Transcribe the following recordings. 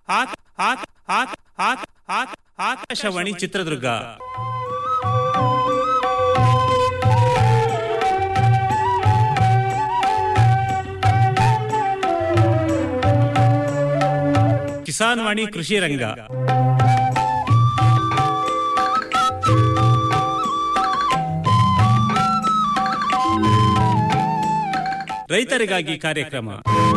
ಆಕ- ಆಕ- ಆಕ- ಆಕ- ಆಕ- ಆಕಾಶವಾಣಿ ಚಿತ್ರದುರ್ಗ ಕಿಸಾನ್ ವಾಣಿ ಕೃಷಿ ರಂಗ ರೈತರಿಗಾಗಿ ಕಾರ್ಯಕ್ರಮ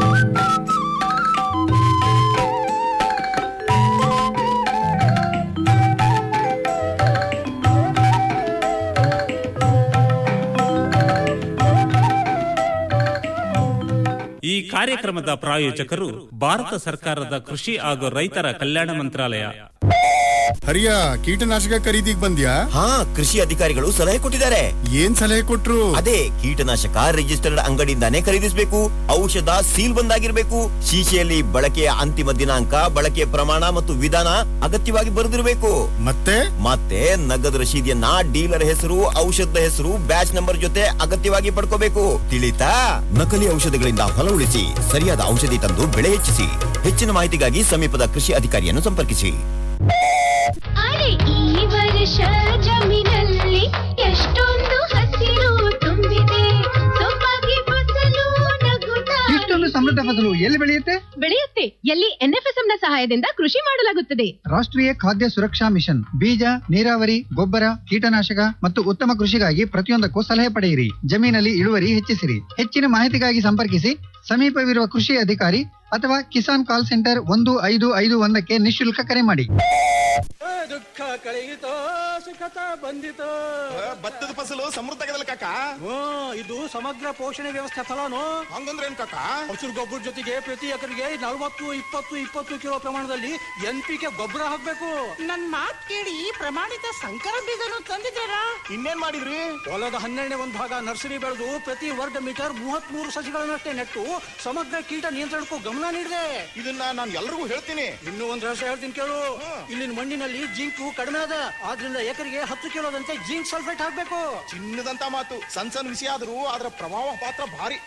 ಈ ಕಾರ್ಯಕ್ರಮದ ಪ್ರಾಯೋಜಕರು ಭಾರತ ಸರ್ಕಾರದ ಕೃಷಿ ಹಾಗೂ ರೈತರ ಕಲ್ಯಾಣ ಮಂತ್ರಾಲಯ ಹರಿಯ ಕೀಟನಾಶಕ ಖರೀದಿಗ್ ಬಂದ್ಯಾ ಹಾ ಕೃಷಿ ಅಧಿಕಾರಿಗಳು ಸಲಹೆ ಕೊಟ್ಟಿದ್ದಾರೆ ಏನ್ ಸಲಹೆ ಕೊಟ್ರು ಅದೇ ಕೀಟನಾಶಕ ರಿಜಿಸ್ಟರ್ಡ್ ಅಂಗಡಿಯಿಂದಾನೇ ಖರೀದಿಸಬೇಕು ಔಷಧ ಸೀಲ್ ಬಂದಾಗಿರ್ಬೇಕು ಶೀಶೆಯಲ್ಲಿ ಬಳಕೆಯ ಅಂತಿಮ ದಿನಾಂಕ ಬಳಕೆಯ ಪ್ರಮಾಣ ಮತ್ತು ವಿಧಾನ ಅಗತ್ಯವಾಗಿ ಬರೆದಿರಬೇಕು ಮತ್ತೆ ಮತ್ತೆ ನಗದು ರಶೀದಿಯನ್ನ ಡೀಲರ್ ಹೆಸರು ಔಷಧದ ಹೆಸರು ಬ್ಯಾಚ್ ನಂಬರ್ ಜೊತೆ ಅಗತ್ಯವಾಗಿ ಪಡ್ಕೋಬೇಕು ತಿಳಿತಾ ನಕಲಿ ಔಷಧಗಳಿಂದ ಹೊಲ ಉಳಿಸಿ ಸರಿಯಾದ ಔಷಧಿ ತಂದು ಬೆಳೆ ಹೆಚ್ಚಿಸಿ ಹೆಚ್ಚಿನ ಮಾಹಿತಿಗಾಗಿ ಸಮೀಪದ ಕೃಷಿ ಅಧಿಕಾರಿಯನ್ನು ಸಂಪರ್ಕಿಸಿ ಅರೆ ಈ ವರ್ಷ ಜಮೀನಲ್ಲಿ ಎಷ್ಟೊಂದು ಹಸಿರು ತುಂಬಿದೆ ಸೊಬಗೆ ಫಸಲು ನಗುತ್ತಾ ಇಷ್ಟೊಂದು ಸಮೃದ್ಧ ಫಸಲು ಎಲ್ಲಿ ಬೆಳೆಯುತ್ತೆ ಬೆಳೆಯುತ್ತೆ ಎಲ್ಲಿ ಎನ್ಎಫ್ಎಸ್ಎಂ ನ ಸಹಾಯದಿಂದ ಕೃಷಿ ಮಾಡಲಾಗುತ್ತದೆ ರಾಷ್ಟ್ರೀಯ ಖಾದ್ಯ ಸುರಕ್ಷಾ ಮಿಷನ್ ಬೀಜ ನೀರಾವರಿ ಗೊಬ್ಬರ ಕೀಟನಾಶಕ ಮತ್ತು ಉತ್ತಮ ಕೃಷಿಗಾಗಿ ಪ್ರತಿಯೊಂದಕ್ಕೂ ಸಲಹೆ ಪಡೆಯಿರಿ ಜಮೀನಲ್ಲಿ ಇಳುವರಿ ಹೆಚ್ಚಿಸಿರಿ ಹೆಚ್ಚಿನ ಮಾಹಿತಿಗಾಗಿ ಸಂಪರ್ಕಿಸಿ ಸಮೀಪವಿರುವ ಕೃಷಿ ಅಧಿಕಾರಿ ಅಥವಾ ಕಿಸಾನ್ ಕಾಲ್ ಸೆಂಟರ್ ಒಂದು ಐದು ಐದು ಒಂದಕ್ಕೆ ನಿಶುಲ್ಕ ಕರೆ ಮಾಡಿ ದುಃಖ ಕಳೆಯಿತೋ ಸುಖತ ಬಂದಿತೋ ಭತ್ತದ ಫಸಲು ಸಮೃದ್ಧಗದಲ್ಲ ಕಾಕ ಹ್ಮ್ ಇದು ಸಮಗ್ರ ಪೋಷಣೆ ವ್ಯವಸ್ಥೆ ಫಲಾನು ಹಂಗಂದ್ರೆ ಏನ್ ಕಾಕ ಹಸಿರು ಗೊಬ್ಬರ ಜೊತೆಗೆ ಪ್ರತಿ ಎಕರೆಗೆ ನಲವತ್ತು ಇಪ್ಪತ್ತು ಇಪ್ಪತ್ತು ಕಿಲೋ ಪ್ರಮಾಣದಲ್ಲಿ ಎನ್ ಪಿ ಕೆ ಗೊಬ್ಬರ ಹಾಕ್ಬೇಕು ನನ್ ಮಾತ್ ಕೇಳಿ ಪ್ರಮಾಣಿತ ಸಂಕರ ಬೀಜನು ತಂದಿದ್ದೀರಾ ಇನ್ನೇನ್ ಮಾಡಿದ್ರಿ ಹೊಲದ ಹನ್ನೆರಡನೇ ಒಂದು ಭಾಗ ನರ್ಸರಿ ಬೆಳೆದು ಪ್ರತಿ ವರ್ಗ ಮೀಟರ್ ಮೂವತ್ತ್ ಮೂರು ಸಸಿಗಳನ್ನಷ್ಟೇ ನೆಟ್ಟು ಸಮಗ್ರ ಕೀಟ ನಿಯಂತ್ರಣಕ್ಕೂ ಗಮನ ನೀಡಿದೆ ಇದನ್ನ ನಾನು ಎಲ್ರಿಗೂ ಹೇಳ್ತೀನಿ ಇನ್ನೂ ಒಂದ್ ರಹಸ್ಯ ಹೇಳ್ತೀನಿ ಕೇಳು ಇಲ್ಲಿನ ಮಣ್ಣಿನಲ್ಲಿ ಜಿಂಕು ಕಡಿಮೆ ಅದ ಆದ್ರಿಂದ ಎಕರೆಗೆ ಹತ್ತು ಕಿಲೋದಂತೆ ಜಿಂಕ್ ಸಲ್ಫೇಟ್ ಹಾಕ್ಬೇಕು ಚಿನ್ನದಂತ ಮಾತು ಸಣ್ಣ ಸಣ್ಣ ವಿಷಯ ಆದ್ರೂ ಅದರ ಪ್ರಭಾವ ಪಾತ್ರ ಭಾರಿ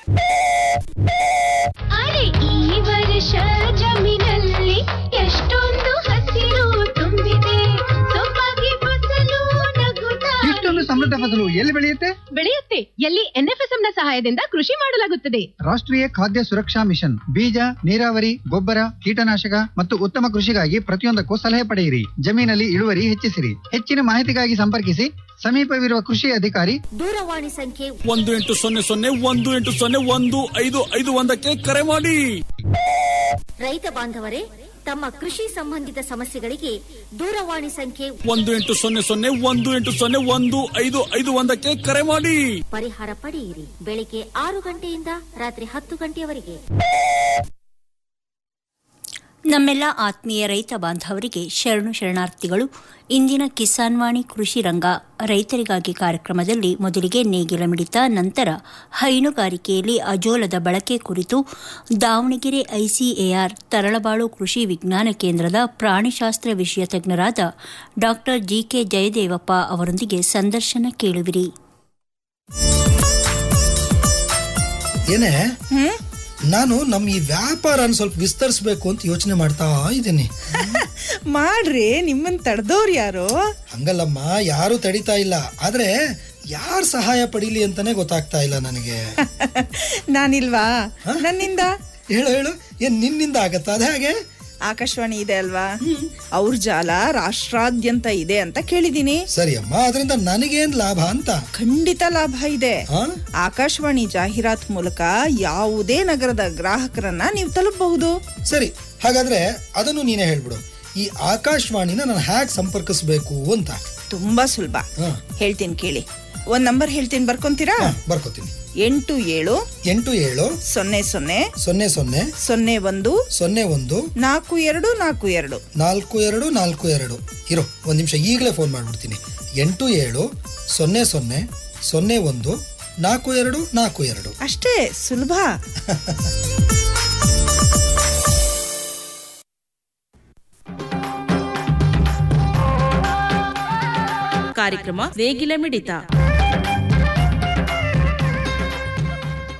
ಅರೆ ಈ ವರ್ಷ ಜಮೀನಲ್ಲಿ ಎಷ್ಟೊಂದು ಹಸಿರು ತುಂಬಿದೆ ಸೊಬಗೆ ಫಸಲು ನಗುತ್ತಾ ಇಷ್ಟೊಂದು ಸಮೃದ್ಧ ಫಸಲು ಎಲ್ಲಿ ಬೆಳೆಯುತ್ತೆ ಬೆಳೆಯುತ್ತೆ ಎಲ್ಲಿ ಎನ್ಎಫ್ಎಸ್ಎಂ ನ ಸಹಾಯದಿಂದ ಕೃಷಿ ಮಾಡಲಾಗುತ್ತದೆ ರಾಷ್ಟ್ರೀಯ ಖಾದ್ಯ ಸುರಕ್ಷಾ ಮಿಷನ್ ಬೀಜ ನೀರಾವರಿ ಗೊಬ್ಬರ ಕೀಟನಾಶಕ ಮತ್ತು ಉತ್ತಮ ಕೃಷಿಗಾಗಿ ಪ್ರತಿಯೊಂದಕ್ಕೂ ಸಲಹೆ ಪಡೆಯಿರಿ ಜಮೀನಲ್ಲಿ ಇಳುವರಿ ಹೆಚ್ಚಿಸಿರಿ ಹೆಚ್ಚಿನ ಮಾಹಿತಿಗಾಗಿ ಸಂಪರ್ಕಿಸಿ ಸಮೀಪವಿರುವ ಕೃಷಿ ಅಧಿಕಾರಿ ದೂರವಾಣಿ ಸಂಖ್ಯೆ ಒಂದು ಎಂಟು ಸೊನ್ನೆ ಸೊನ್ನೆ ಒಂದು ಎಂಟು ಸೊನ್ನೆ ಒಂದು ಐದು ಐದು ಒಂದಕ್ಕೆ ಕರೆ ಮಾಡಿ ರೈತ ಬಾಂಧವರೇ ತಮ್ಮ ಕೃಷಿ ಸಂಬಂಧಿತ ಸಮಸ್ಯೆಗಳಿಗೆ ದೂರವಾಣಿ ಸಂಖ್ಯೆ ಒಂದು ಎಂಟು ಸೊನ್ನೆ ಸೊನ್ನೆ ಒಂದು ಎಂಟು ಸೊನ್ನೆ ಒಂದು ಐದು ಐದು ಒಂದಕ್ಕೆ ಕರೆ ಮಾಡಿ ಪರಿಹಾರ ಪಡೆಯಿರಿ ಬೆಳಿಗ್ಗೆ ಆರು ಗಂಟೆಯಿಂದ ರಾತ್ರಿ ಹತ್ತು ಗಂಟೆಯವರೆಗೆ ನಮ್ಮೆಲ್ಲ ಆತ್ಮೀಯ ರೈತ ಬಾಂಧವರಿಗೆ ಶರಣು ಶರಣಾರ್ಥಿಗಳು ಇಂದಿನ ಕಿಸಾನ್ ವಾಣಿ ಕೃಷಿ ರಂಗ ರೈತರಿಗಾಗಿ ಕಾರ್ಯಕ್ರಮದಲ್ಲಿ ಮೊದಲಿಗೆ ನೇಗಿಲ ಮಿಡಿತ ನಂತರ ಹೈನುಗಾರಿಕೆಯಲ್ಲಿ ಅಜೋಲದ ಬಳಕೆ ಕುರಿತು ದಾವಣಗೆರೆ ಐಸಿಎಆರ್ ತರಳಬಾಳು ಕೃಷಿ ವಿಜ್ಞಾನ ಕೇಂದ್ರದ ಪ್ರಾಣಿಶಾಸ್ತ್ರ ವಿಷಯ ತಜ್ಞರಾದ ಡಾ ಜಿಕೆ ಜಯದೇವಪ್ಪ ಅವರೊಂದಿಗೆ ಸಂದರ್ಶನ ಕೇಳುವಿರಿ ಏನೇ ನಾನು ನಮ್ಮ ಈ ವ್ಯಾಪಾರನ ಸ್ವಲ್ಪ ವಿಸ್ತರಿಸಬೇಕು ಅಂತ ಯೋಚನೆ ಮಾಡ್ತಾ ಇದ್ದೀನಿ ಮಾಡ್ರಿ ನಿಮ್ಮನ್ ತಡೆದವ್ರು ಯಾರು ಹಂಗಲ್ಲಮ್ಮ ಯಾರು ತಡಿತಾ ಇಲ್ಲ ಆದ್ರೆ ಯಾರ್ ಸಹಾಯ ಪಡೀಲಿ ಅಂತಾನೆ ಗೊತ್ತಾಗ್ತಾ ಇಲ್ಲ ನನಗೆ ನಾನಿಲ್ವಾ ನನ್ನಿಂದ ಹೇಳು ಹೇಳು ಏನ್ ನಿನ್ನಿಂದ ಆಗತ್ತಾ ಅದ ಹಾಗೆ ಆಕಾಶವಾಣಿ ಇದೆ ಅಲ್ವಾ ಅವ್ರ ಜಾಲ ರಾಷ್ಟ್ರಾದ್ಯಂತ ಇದೆ ಅಂತ ಕೇಳಿದೀನಿ ಸರಿ ಅಮ್ಮ ಅದರಿಂದ ನನಗೇನ್ ಲಾಭ ಅಂತ ಖಂಡಿತ ಲಾಭ ಇದೆ ಹಾ? ಆಕಾಶವಾಣಿ ಜಾಹೀರಾತ್ ಮೂಲಕ ಯಾವುದೇ ನಗರದ ಗ್ರಾಹಕರನ್ನ ನೀವು ತಲುಪಬಹುದು ಸರಿ ಹಾಗಾದ್ರೆ ಅದನ್ನು ನೀನೇ ಹೇಳ್ಬಿಡು ಈ ಆಕಾಶವಾಣಿನ ನಾನು ಹ್ಯಾಕ್ ಸಂಪರ್ಕಿಸ್ಬೇಕು ಅಂತ ತುಂಬಾ ಸುಲಭ ಹಾ. ಹೇಳ್ತೀನಿ ಕೇಳಿ ಒಂದ್ ನಂಬರ್ ಹೇಳ್ತೀನಿ ಬರ್ಕೊಂತೀರಾ ಹಾ, ಬರ್ಕೋತೀನಿ ಎಂಟು ಏಳು ಎಂಟು ಏಳು ಸೊನ್ನೆ ಸೊನ್ನೆ ಸೊನ್ನೆ ಸೊನ್ನೆ ಸೊನ್ನೆ ಒಂದು ಸೊನ್ನೆ ಒಂದು ನಾಲ್ಕು ಎರಡು ನಾಲ್ಕು ಎರಡು ನಾಲ್ಕು ಎರಡು ನಾಲ್ಕು ಎರಡು ಇರೋ ಒಂದು ನಿಮಿಷ ಈಗಲೇ ಫೋನ್ ಮಾಡಿಬಿಡ್ತೀನಿ ಎಂಟು ಏಳು ಸೊನ್ನೆ ಸೊನ್ನೆ ಸೊನ್ನೆ ಒಂದು ನಾಲ್ಕು ಎರಡು ನಾಲ್ಕು ಎರಡು ಅಷ್ಟೇ ಸುಲಭ ಕಾರ್ಯಕ್ರಮ ನೇಗಿಲ ಮಿಡಿತ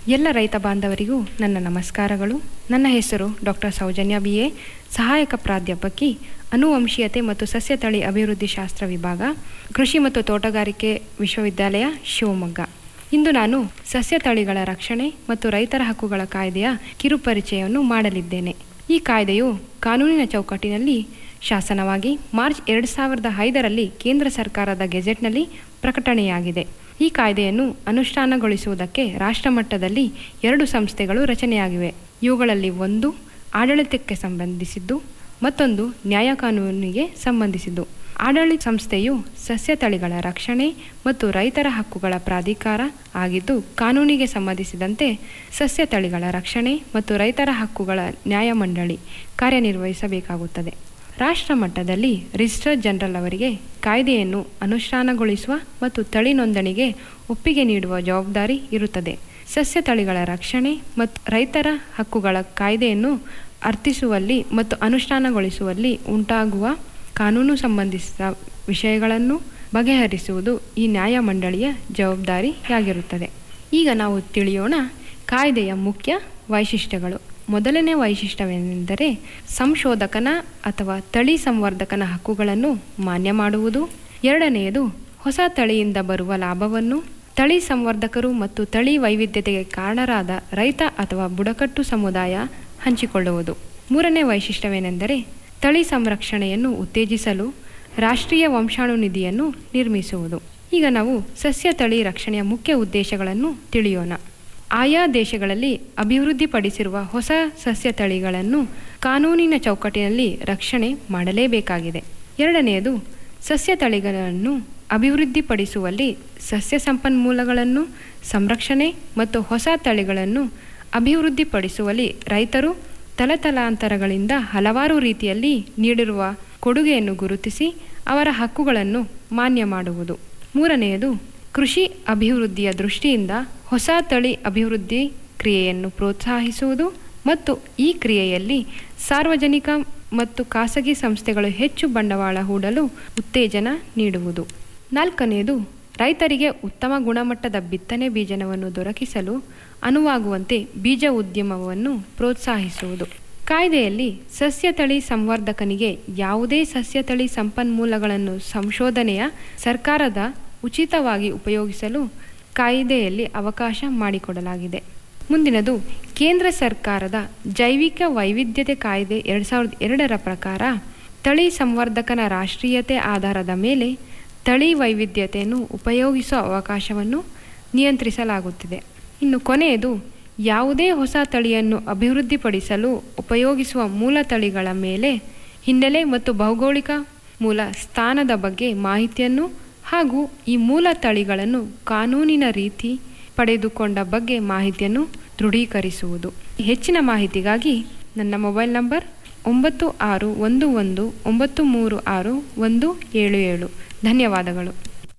ಎಲ್ಲ ರೈತ ಬಾಂಧವರಿಗೂ ನನ್ನ ನಮಸ್ಕಾರಗಳು ನನ್ನ ಹೆಸರು ಡಾಕ್ಟರ್ ಸೌಜನ್ಯ ಬಿ ಎ ಸಹಾಯಕ ಪ್ರಾಧ್ಯಾಪಕಿ ಅನುವಂಶೀಯತೆ ಮತ್ತು ಸಸ್ಯ ತಳಿ ಅಭಿವೃದ್ಧಿ ಶಾಸ್ತ್ರ ವಿಭಾಗ ಕೃಷಿ ಮತ್ತು ತೋಟಗಾರಿಕೆ ವಿಶ್ವವಿದ್ಯಾಲಯ ಶಿವಮೊಗ್ಗ ಇಂದು ನಾನು ಸಸ್ಯ ತಳಿಗಳ ರಕ್ಷಣೆ ಮತ್ತು ರೈತರ ಹಕ್ಕುಗಳ ಕಾಯ್ದೆಯ ಕಿರುಪರಿಚಯವನ್ನು ಮಾಡಲಿದ್ದೇನೆ ಈ ಕಾಯ್ದೆಯು ಕಾನೂನಿನ ಚೌಕಟ್ಟಿನಲ್ಲಿ ಶಾಸನವಾಗಿ ಮಾರ್ಚ್ ಎರಡು ಸಾವಿರದ ಐದರಲ್ಲಿ ಕೇಂದ್ರ ಸರ್ಕಾರದ ಗೆಜೆಟ್ನಲ್ಲಿ ಪ್ರಕಟಣೆಯಾಗಿದೆ ಈ ಕಾಯ್ದೆಯನ್ನು ಅನುಷ್ಠಾನಗೊಳಿಸುವುದಕ್ಕೆ ರಾಷ್ಟ್ರಮಟ್ಟದಲ್ಲಿ ಎರಡು ಸಂಸ್ಥೆಗಳು ರಚನೆಯಾಗಿವೆ ಇವುಗಳಲ್ಲಿ ಒಂದು ಆಡಳಿತಕ್ಕೆ ಸಂಬಂಧಿಸಿದ್ದು ಮತ್ತೊಂದು ನ್ಯಾಯ ಕಾನೂನಿಗೆ ಸಂಬಂಧಿಸಿದ್ದು ಆಡಳಿತ ಸಂಸ್ಥೆಯು ಸಸ್ಯ ತಳಿಗಳ ರಕ್ಷಣೆ ಮತ್ತು ರೈತರ ಹಕ್ಕುಗಳ ಪ್ರಾಧಿಕಾರ ಆಗಿದ್ದು ಕಾನೂನಿಗೆ ಸಂಬಂಧಿಸಿದಂತೆ ಸಸ್ಯ ತಳಿಗಳ ರಕ್ಷಣೆ ಮತ್ತು ರೈತರ ಹಕ್ಕುಗಳ ನ್ಯಾಯಮಂಡಳಿ ಕಾರ್ಯನಿರ್ವಹಿಸಬೇಕಾಗುತ್ತದೆ ರಾಷ್ಟ್ರ ಮಟ್ಟದಲ್ಲಿ ರಿಜಿಸ್ಟರ್ ಜನರಲ್ ಅವರಿಗೆ ಕಾಯ್ದೆಯನ್ನು ಅನುಷ್ಠಾನಗೊಳಿಸುವ ಮತ್ತು ತಳಿ ನೋಂದಣಿಗೆ ಒಪ್ಪಿಗೆ ನೀಡುವ ಜವಾಬ್ದಾರಿ ಇರುತ್ತದೆ ಸಸ್ಯ ತಳಿಗಳ ರಕ್ಷಣೆ ಮತ್ತು ರೈತರ ಹಕ್ಕುಗಳ ಕಾಯ್ದೆಯನ್ನು ಅರ್ಥಿಸುವಲ್ಲಿ ಮತ್ತು ಅನುಷ್ಠಾನಗೊಳಿಸುವಲ್ಲಿ ಉಂಟಾಗುವ ಕಾನೂನು ಸಂಬಂಧಿಸಿದ ವಿಷಯಗಳನ್ನು ಬಗೆಹರಿಸುವುದು ಈ ನ್ಯಾಯಮಂಡಳಿಯ ಜವಾಬ್ದಾರಿಯಾಗಿರುತ್ತದೆ ಈಗ ನಾವು ತಿಳಿಯೋಣ ಕಾಯ್ದೆಯ ಮುಖ್ಯ ವೈಶಿಷ್ಟ್ಯಗಳು ಮೊದಲನೇ ವೈಶಿಷ್ಟ್ಯವೆಂದರೆ ಸಂಶೋಧಕನ ಅಥವಾ ತಳಿ ಸಂವರ್ಧಕನ ಹಕ್ಕುಗಳನ್ನು ಮಾನ್ಯ ಮಾಡುವುದು ಎರಡನೆಯದು ಹೊಸ ತಳಿಯಿಂದ ಬರುವ ಲಾಭವನ್ನು ತಳಿ ಸಂವರ್ಧಕರು ಮತ್ತು ತಳಿ ವೈವಿಧ್ಯತೆಗೆ ಕಾರಣರಾದ ರೈತ ಅಥವಾ ಬುಡಕಟ್ಟು ಸಮುದಾಯ ಹಂಚಿಕೊಳ್ಳುವುದು ಮೂರನೇ ವೈಶಿಷ್ಟ್ಯವೇನೆಂದರೆ ತಳಿ ಸಂರಕ್ಷಣೆಯನ್ನು ಉತ್ತೇಜಿಸಲು ರಾಷ್ಟ್ರೀಯ ವಂಶಾಣು ನಿಧಿಯನ್ನು ನಿರ್ಮಿಸುವುದು ಈಗ ನಾವು ಸಸ್ಯ ತಳಿ ರಕ್ಷಣೆಯ ಮುಖ್ಯ ಉದ್ದೇಶಗಳನ್ನು ತಿಳಿಯೋಣ ಆಯಾ ದೇಶಗಳಲ್ಲಿ ಅಭಿವೃದ್ಧಿಪಡಿಸಿರುವ ಹೊಸ ಸಸ್ಯ ತಳಿಗಳನ್ನು ಕಾನೂನಿನ ಚೌಕಟ್ಟಿನಲ್ಲಿ ರಕ್ಷಣೆ ಮಾಡಲೇಬೇಕಾಗಿದೆ ಎರಡನೆಯದು ಸಸ್ಯ ತಳಿಗಳನ್ನು ಅಭಿವೃದ್ಧಿಪಡಿಸುವಲ್ಲಿ ಸಸ್ಯ ಸಂಪನ್ಮೂಲಗಳನ್ನು ಸಂರಕ್ಷಣೆ ಮತ್ತು ಹೊಸ ತಳಿಗಳನ್ನು ಅಭಿವೃದ್ಧಿಪಡಿಸುವಲ್ಲಿ ರೈತರು ತಲತಲಾಂತರಗಳಿಂದ ಹಲವಾರು ರೀತಿಯಲ್ಲಿ ನೀಡಿರುವ ಕೊಡುಗೆಯನ್ನು ಗುರುತಿಸಿ ಅವರ ಹಕ್ಕುಗಳನ್ನು ಮಾನ್ಯ ಮಾಡುವುದು ಮೂರನೆಯದು ಕೃಷಿ ಅಭಿವೃದ್ಧಿಯ ದೃಷ್ಟಿಯಿಂದ ಹೊಸ ತಳಿ ಅಭಿವೃದ್ಧಿ ಕ್ರಿಯೆಯನ್ನು ಪ್ರೋತ್ಸಾಹಿಸುವುದು ಮತ್ತು ಈ ಕ್ರಿಯೆಯಲ್ಲಿ ಸಾರ್ವಜನಿಕ ಮತ್ತು ಖಾಸಗಿ ಸಂಸ್ಥೆಗಳು ಹೆಚ್ಚು ಬಂಡವಾಳ ಹೂಡಲು ಉತ್ತೇಜನ ನೀಡುವುದು ನಾಲ್ಕನೆಯದು ರೈತರಿಗೆ ಉತ್ತಮ ಗುಣಮಟ್ಟದ ಬಿತ್ತನೆ ಬೀಜನವನ್ನು ದೊರಕಿಸಲು ಅನುವಾಗುವಂತೆ ಬೀಜ ಉದ್ಯಮವನ್ನು ಪ್ರೋತ್ಸಾಹಿಸುವುದು ಕಾಯ್ದೆಯಲ್ಲಿ ಸಸ್ಯ ತಳಿ ಸಂವರ್ಧಕನಿಗೆ ಯಾವುದೇ ಸಸ್ಯ ತಳಿ ಸಂಪನ್ಮೂಲಗಳನ್ನು ಸಂಶೋಧನೆಯ ಸರ್ಕಾರದ ಉಚಿತವಾಗಿ ಉಪಯೋಗಿಸಲು ಕಾಯ್ದೆಯಲ್ಲಿ ಅವಕಾಶ ಮಾಡಿಕೊಡಲಾಗಿದೆ ಮುಂದಿನದು ಕೇಂದ್ರ ಸರ್ಕಾರದ ಜೈವಿಕ ವೈವಿಧ್ಯತೆ ಕಾಯ್ದೆ ಎರಡು ಸಾವಿರದ ಎರಡರ ಪ್ರಕಾರ ತಳಿ ಸಂವರ್ಧಕನ ರಾಷ್ಟ್ರೀಯತೆ ಆಧಾರದ ಮೇಲೆ ತಳಿ ವೈವಿಧ್ಯತೆಯನ್ನು ಉಪಯೋಗಿಸುವ ಅವಕಾಶವನ್ನು ನಿಯಂತ್ರಿಸಲಾಗುತ್ತಿದೆ ಇನ್ನು ಕೊನೆಯದು ಯಾವುದೇ ಹೊಸ ತಳಿಯನ್ನು ಅಭಿವೃದ್ಧಿಪಡಿಸಲು ಉಪಯೋಗಿಸುವ ಮೂಲ ತಳಿಗಳ ಮೇಲೆ ಹಿನ್ನೆಲೆ ಮತ್ತು ಭೌಗೋಳಿಕ ಮೂಲ ಸ್ಥಾನದ ಬಗ್ಗೆ ಮಾಹಿತಿಯನ್ನು ಹಾಗೂ ಈ ಮೂಲ ತಳಿಗಳನ್ನು ಕಾನೂನಿನ ರೀತಿ ಪಡೆದುಕೊಂಡ ಬಗ್ಗೆ ಮಾಹಿತಿಯನ್ನು ದೃಢೀಕರಿಸುವುದು ಹೆಚ್ಚಿನ ಮಾಹಿತಿಗಾಗಿ ನನ್ನ ಮೊಬೈಲ್ ನಂಬರ್ ಒಂಬತ್ತು ಆರು ಒಂದು ಒಂದು ಒಂಬತ್ತು ಮೂರು ಆರು ಒಂದು ಏಳು ಏಳು ಧನ್ಯವಾದಗಳು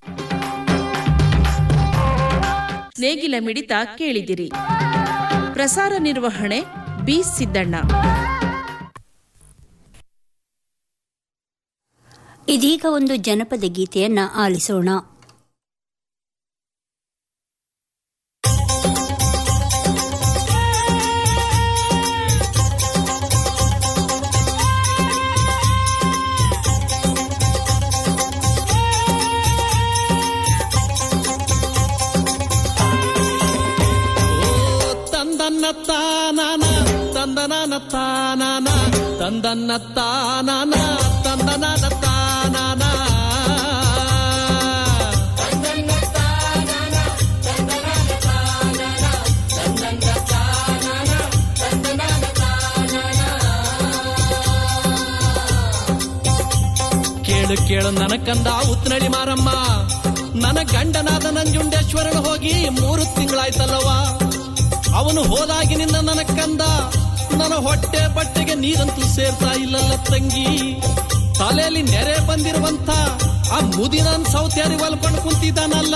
ನೇಗಿಲ ಮಿಡಿತ ಕೇಳಿದಿರಿ ಪ್ರಸಾರ ನಿರ್ವಹಣೆ ಬಿ ಸಿದ್ದಣ್ಣ ಇದೀಗ ಒಂದು ಜನಪದ ಗೀತೆಯನ್ನ ಆಲಿಸೋಣ ತಂದನ್ನ ತಾನಾನ ತಂದನಾನ ತಾನಾನ ತಂದನ್ನ ತಾನಾನ ತಂದನಾನ ತಾನಾನ ಕೇಳು ಕೇಳು ನನ್ನ ಕಂದ ಉತ್ನಳಿ ಮಾರಮ್ಮ ನನ್ನ ಗಂಡನಾದ ನಂಜುಂಡೇಶ್ವರನ ಹೋಗಿ ಮೂರು ತಿಂಗಳಾಯ್ತಲ್ಲವಾ ಅವನು ಹೋದಾಗಿನಿಂದ ನನ್ನ ಕಂದ ನನ್ನ ಹೊಟ್ಟೆ ಬಟ್ಟೆಗೆ ನೀರಂತೂ ಸೇರ್ತಾ ಇಲ್ಲಲ್ಲ ತಂಗಿ ತಲೆಯಲ್ಲಿ ನೆರೆ ಬಂದಿರುವಂತ ಆ ಮುದಿನ ಸೌತ್ಯಾರಿ ಒಲ್ಕೊಂಡು ಕುಂತಿದ್ದಾನಲ್ಲ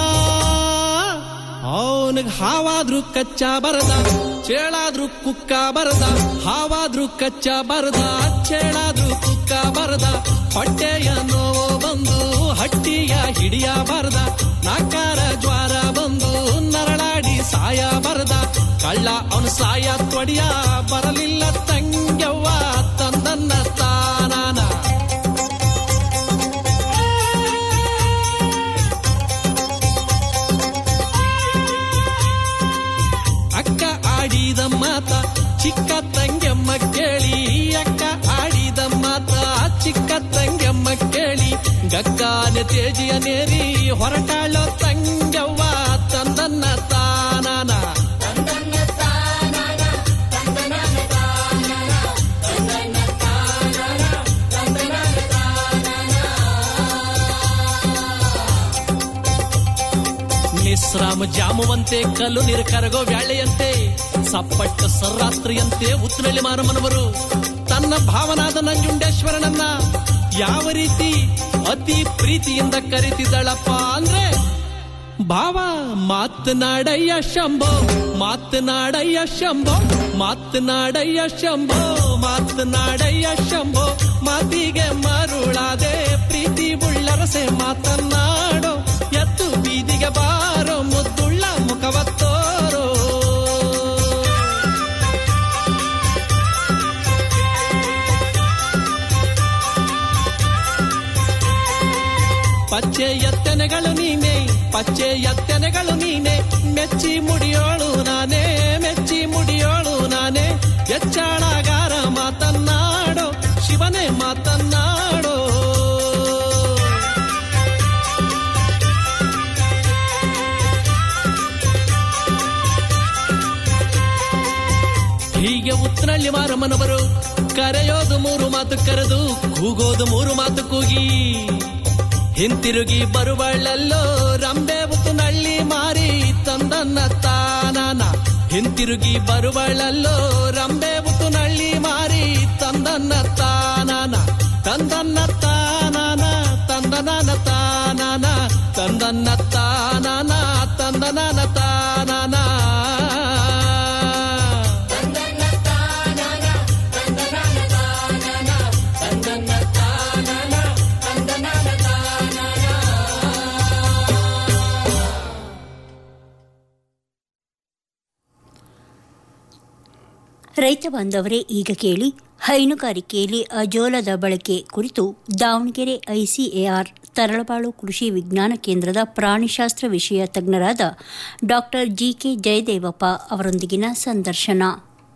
ಅವನಿಗೆ ಹಾವಾದ್ರೂ ಕಚ್ಚಾ ಬರದ ಚೇಳಾದ್ರೂ ಕುಕ್ಕ ಬರದ ಹಾವಾದ್ರೂ ಕಚ್ಚ ಬರದ ಚೇಳಾದ್ರೂ ಕುಕ್ಕ ಬರದ ಹೊಟ್ಟೆಯ ನೋವು ಬಂದು ಹಟ್ಟಿಯ ಹಿಡಿಯ ಬರದ ನಾಕಾರ ಜ್ವಾರ ಬಂದು ನರಳಾಡಿ ಸಾಯ ಬರದ ಕಳ್ಳ ಅವನು ಸಾಯ ತೊಡಿಯ ಬರಲಿಲ್ಲ ತಂಗ್ಯವ್ವ ತಂದನ್ನ ತಾನಾನ ಅಕ್ಕ ಆಡಿದ ಮಾತ ಚಿಕ್ಕ ತಂಗೆಮ್ಮ ಕೇಳಿ ಅಕ್ಕ ಆಡಿದ ಮಾತ ಚಿಕ್ಕ ತಂಗೆಮ್ಮ ಕೇಳಿ ಗಕ್ಕಾನೆ ತೇಜಿಯ ನೇರಿ ಹೊರಟಾಳೋ ತಂಗವ್ವ ತಂದನ್ನ ತಾನಾನ ನಿಸ್ರಾಮ ಜಾಮುವಂತೆ ಕಲ್ಲು ನೀರು ಕರಗೋ ವ್ಯಾಳೆಯಂತೆ ಸಪ್ಪಟ್ಟ ಸರ್ರಾತ್ರಿಯಂತೆ ಉತ್ತನಳ್ಳಿ ಮಾರಮ್ಮನವರು ತನ್ನ ಭಾವನಾದ ನಂಜುಂಡೇಶ್ವರನನ್ನ ಯಾವ ರೀತಿ ಅತಿ ಪ್ರೀತಿಯಿಂದ ಕರೀತಿದ್ದಳಪ್ಪ ಅಂದ್ರೆ ಭಾವ ಮಾತನಾಡಯ್ಯ ಶಂಭೋ ಮಾತನಾಡಯ್ಯ ಶಂಭೋ ಮಾತನಾಡಯ್ಯ ಶಂಭೋ ಮಾತನಾಡಯ್ಯ ಶಂಭೋ ಮಾತಿಗೆ ಮರುಳಾದೆ ಪ್ರೀತಿ ಉಳ್ಳರಸೆ ಮಾತನಾಡೋ ಎತ್ತು ಬೀದಿಗೆ ಬಾರೋ ಮುದ್ದುಳ್ಳ ಮುಖವತ್ತೋರೋ ಪಚ್ಚೆ ಎತ್ತನೆಗಳು ನೀನೆ ಪಚ್ಚೆ ಎತ್ತನೆಗಳು ನೀನೆ ಮೆಚ್ಚಿ ಮುಡಿಯೋಳು ನಾನೇ ಮೆಚ್ಚಿ ಮುಡಿಯೋಳು ನಾನೇ ಎಚ್ಚಾಳಗಾರ ಮಾತನ್ನಾಡೋ ಶಿವನೇ ಮಾತನ್ನಾಡೋ ಹೀಗೆ ಉತ್ತರಳ್ಳಿ ಮಾರಮ್ಮನವರು ಕರೆಯೋದು ಮೂರು ಮಾತು ಕರೆದು ಕೂಗೋದು ಮೂರು ಮಾತು ಕೂಗಿ ಹಿಂತಿರುಗಿ ಬರುವಳ್ಳಲ್ಲೋ ರಂಬೆ ನಳ್ಳಿ ಮಾರಿ ತಂದನ್ನ ತಾನಾನ ಹಿಂತಿರುಗಿ ಬರುವಳ್ಳಲ್ಲೋ ರಂಬೆ ನಳ್ಳಿ ಮಾರಿ ತಂದನ್ನ ತಾನಾನ ತಂದನ್ನ ತಾನಾನ ತಂದನನ ತಾನಾನ ತಂದನ್ನ ತಾನಾನ ತಂದನನ ತಾನಾನ ರೈತ ಬಾಂಧವರೇ ಈಗ ಕೇಳಿ ಹೈನುಗಾರಿಕೆಯಲ್ಲಿ ಅಜೋಲದ ಬಳಕೆ ಕುರಿತು ದಾವಣಗೆರೆ ಐಸಿಎಆರ್ ತರಳಬಾಳು ಕೃಷಿ ವಿಜ್ಞಾನ ಕೇಂದ್ರದ ಪ್ರಾಣಿಶಾಸ್ತ್ರ ವಿಷಯ ತಜ್ಞರಾದ ಡಾಕ್ಟರ್ ಜಿಕೆ ಜಯದೇವಪ್ಪ ಅವರೊಂದಿಗಿನ ಸಂದರ್ಶನ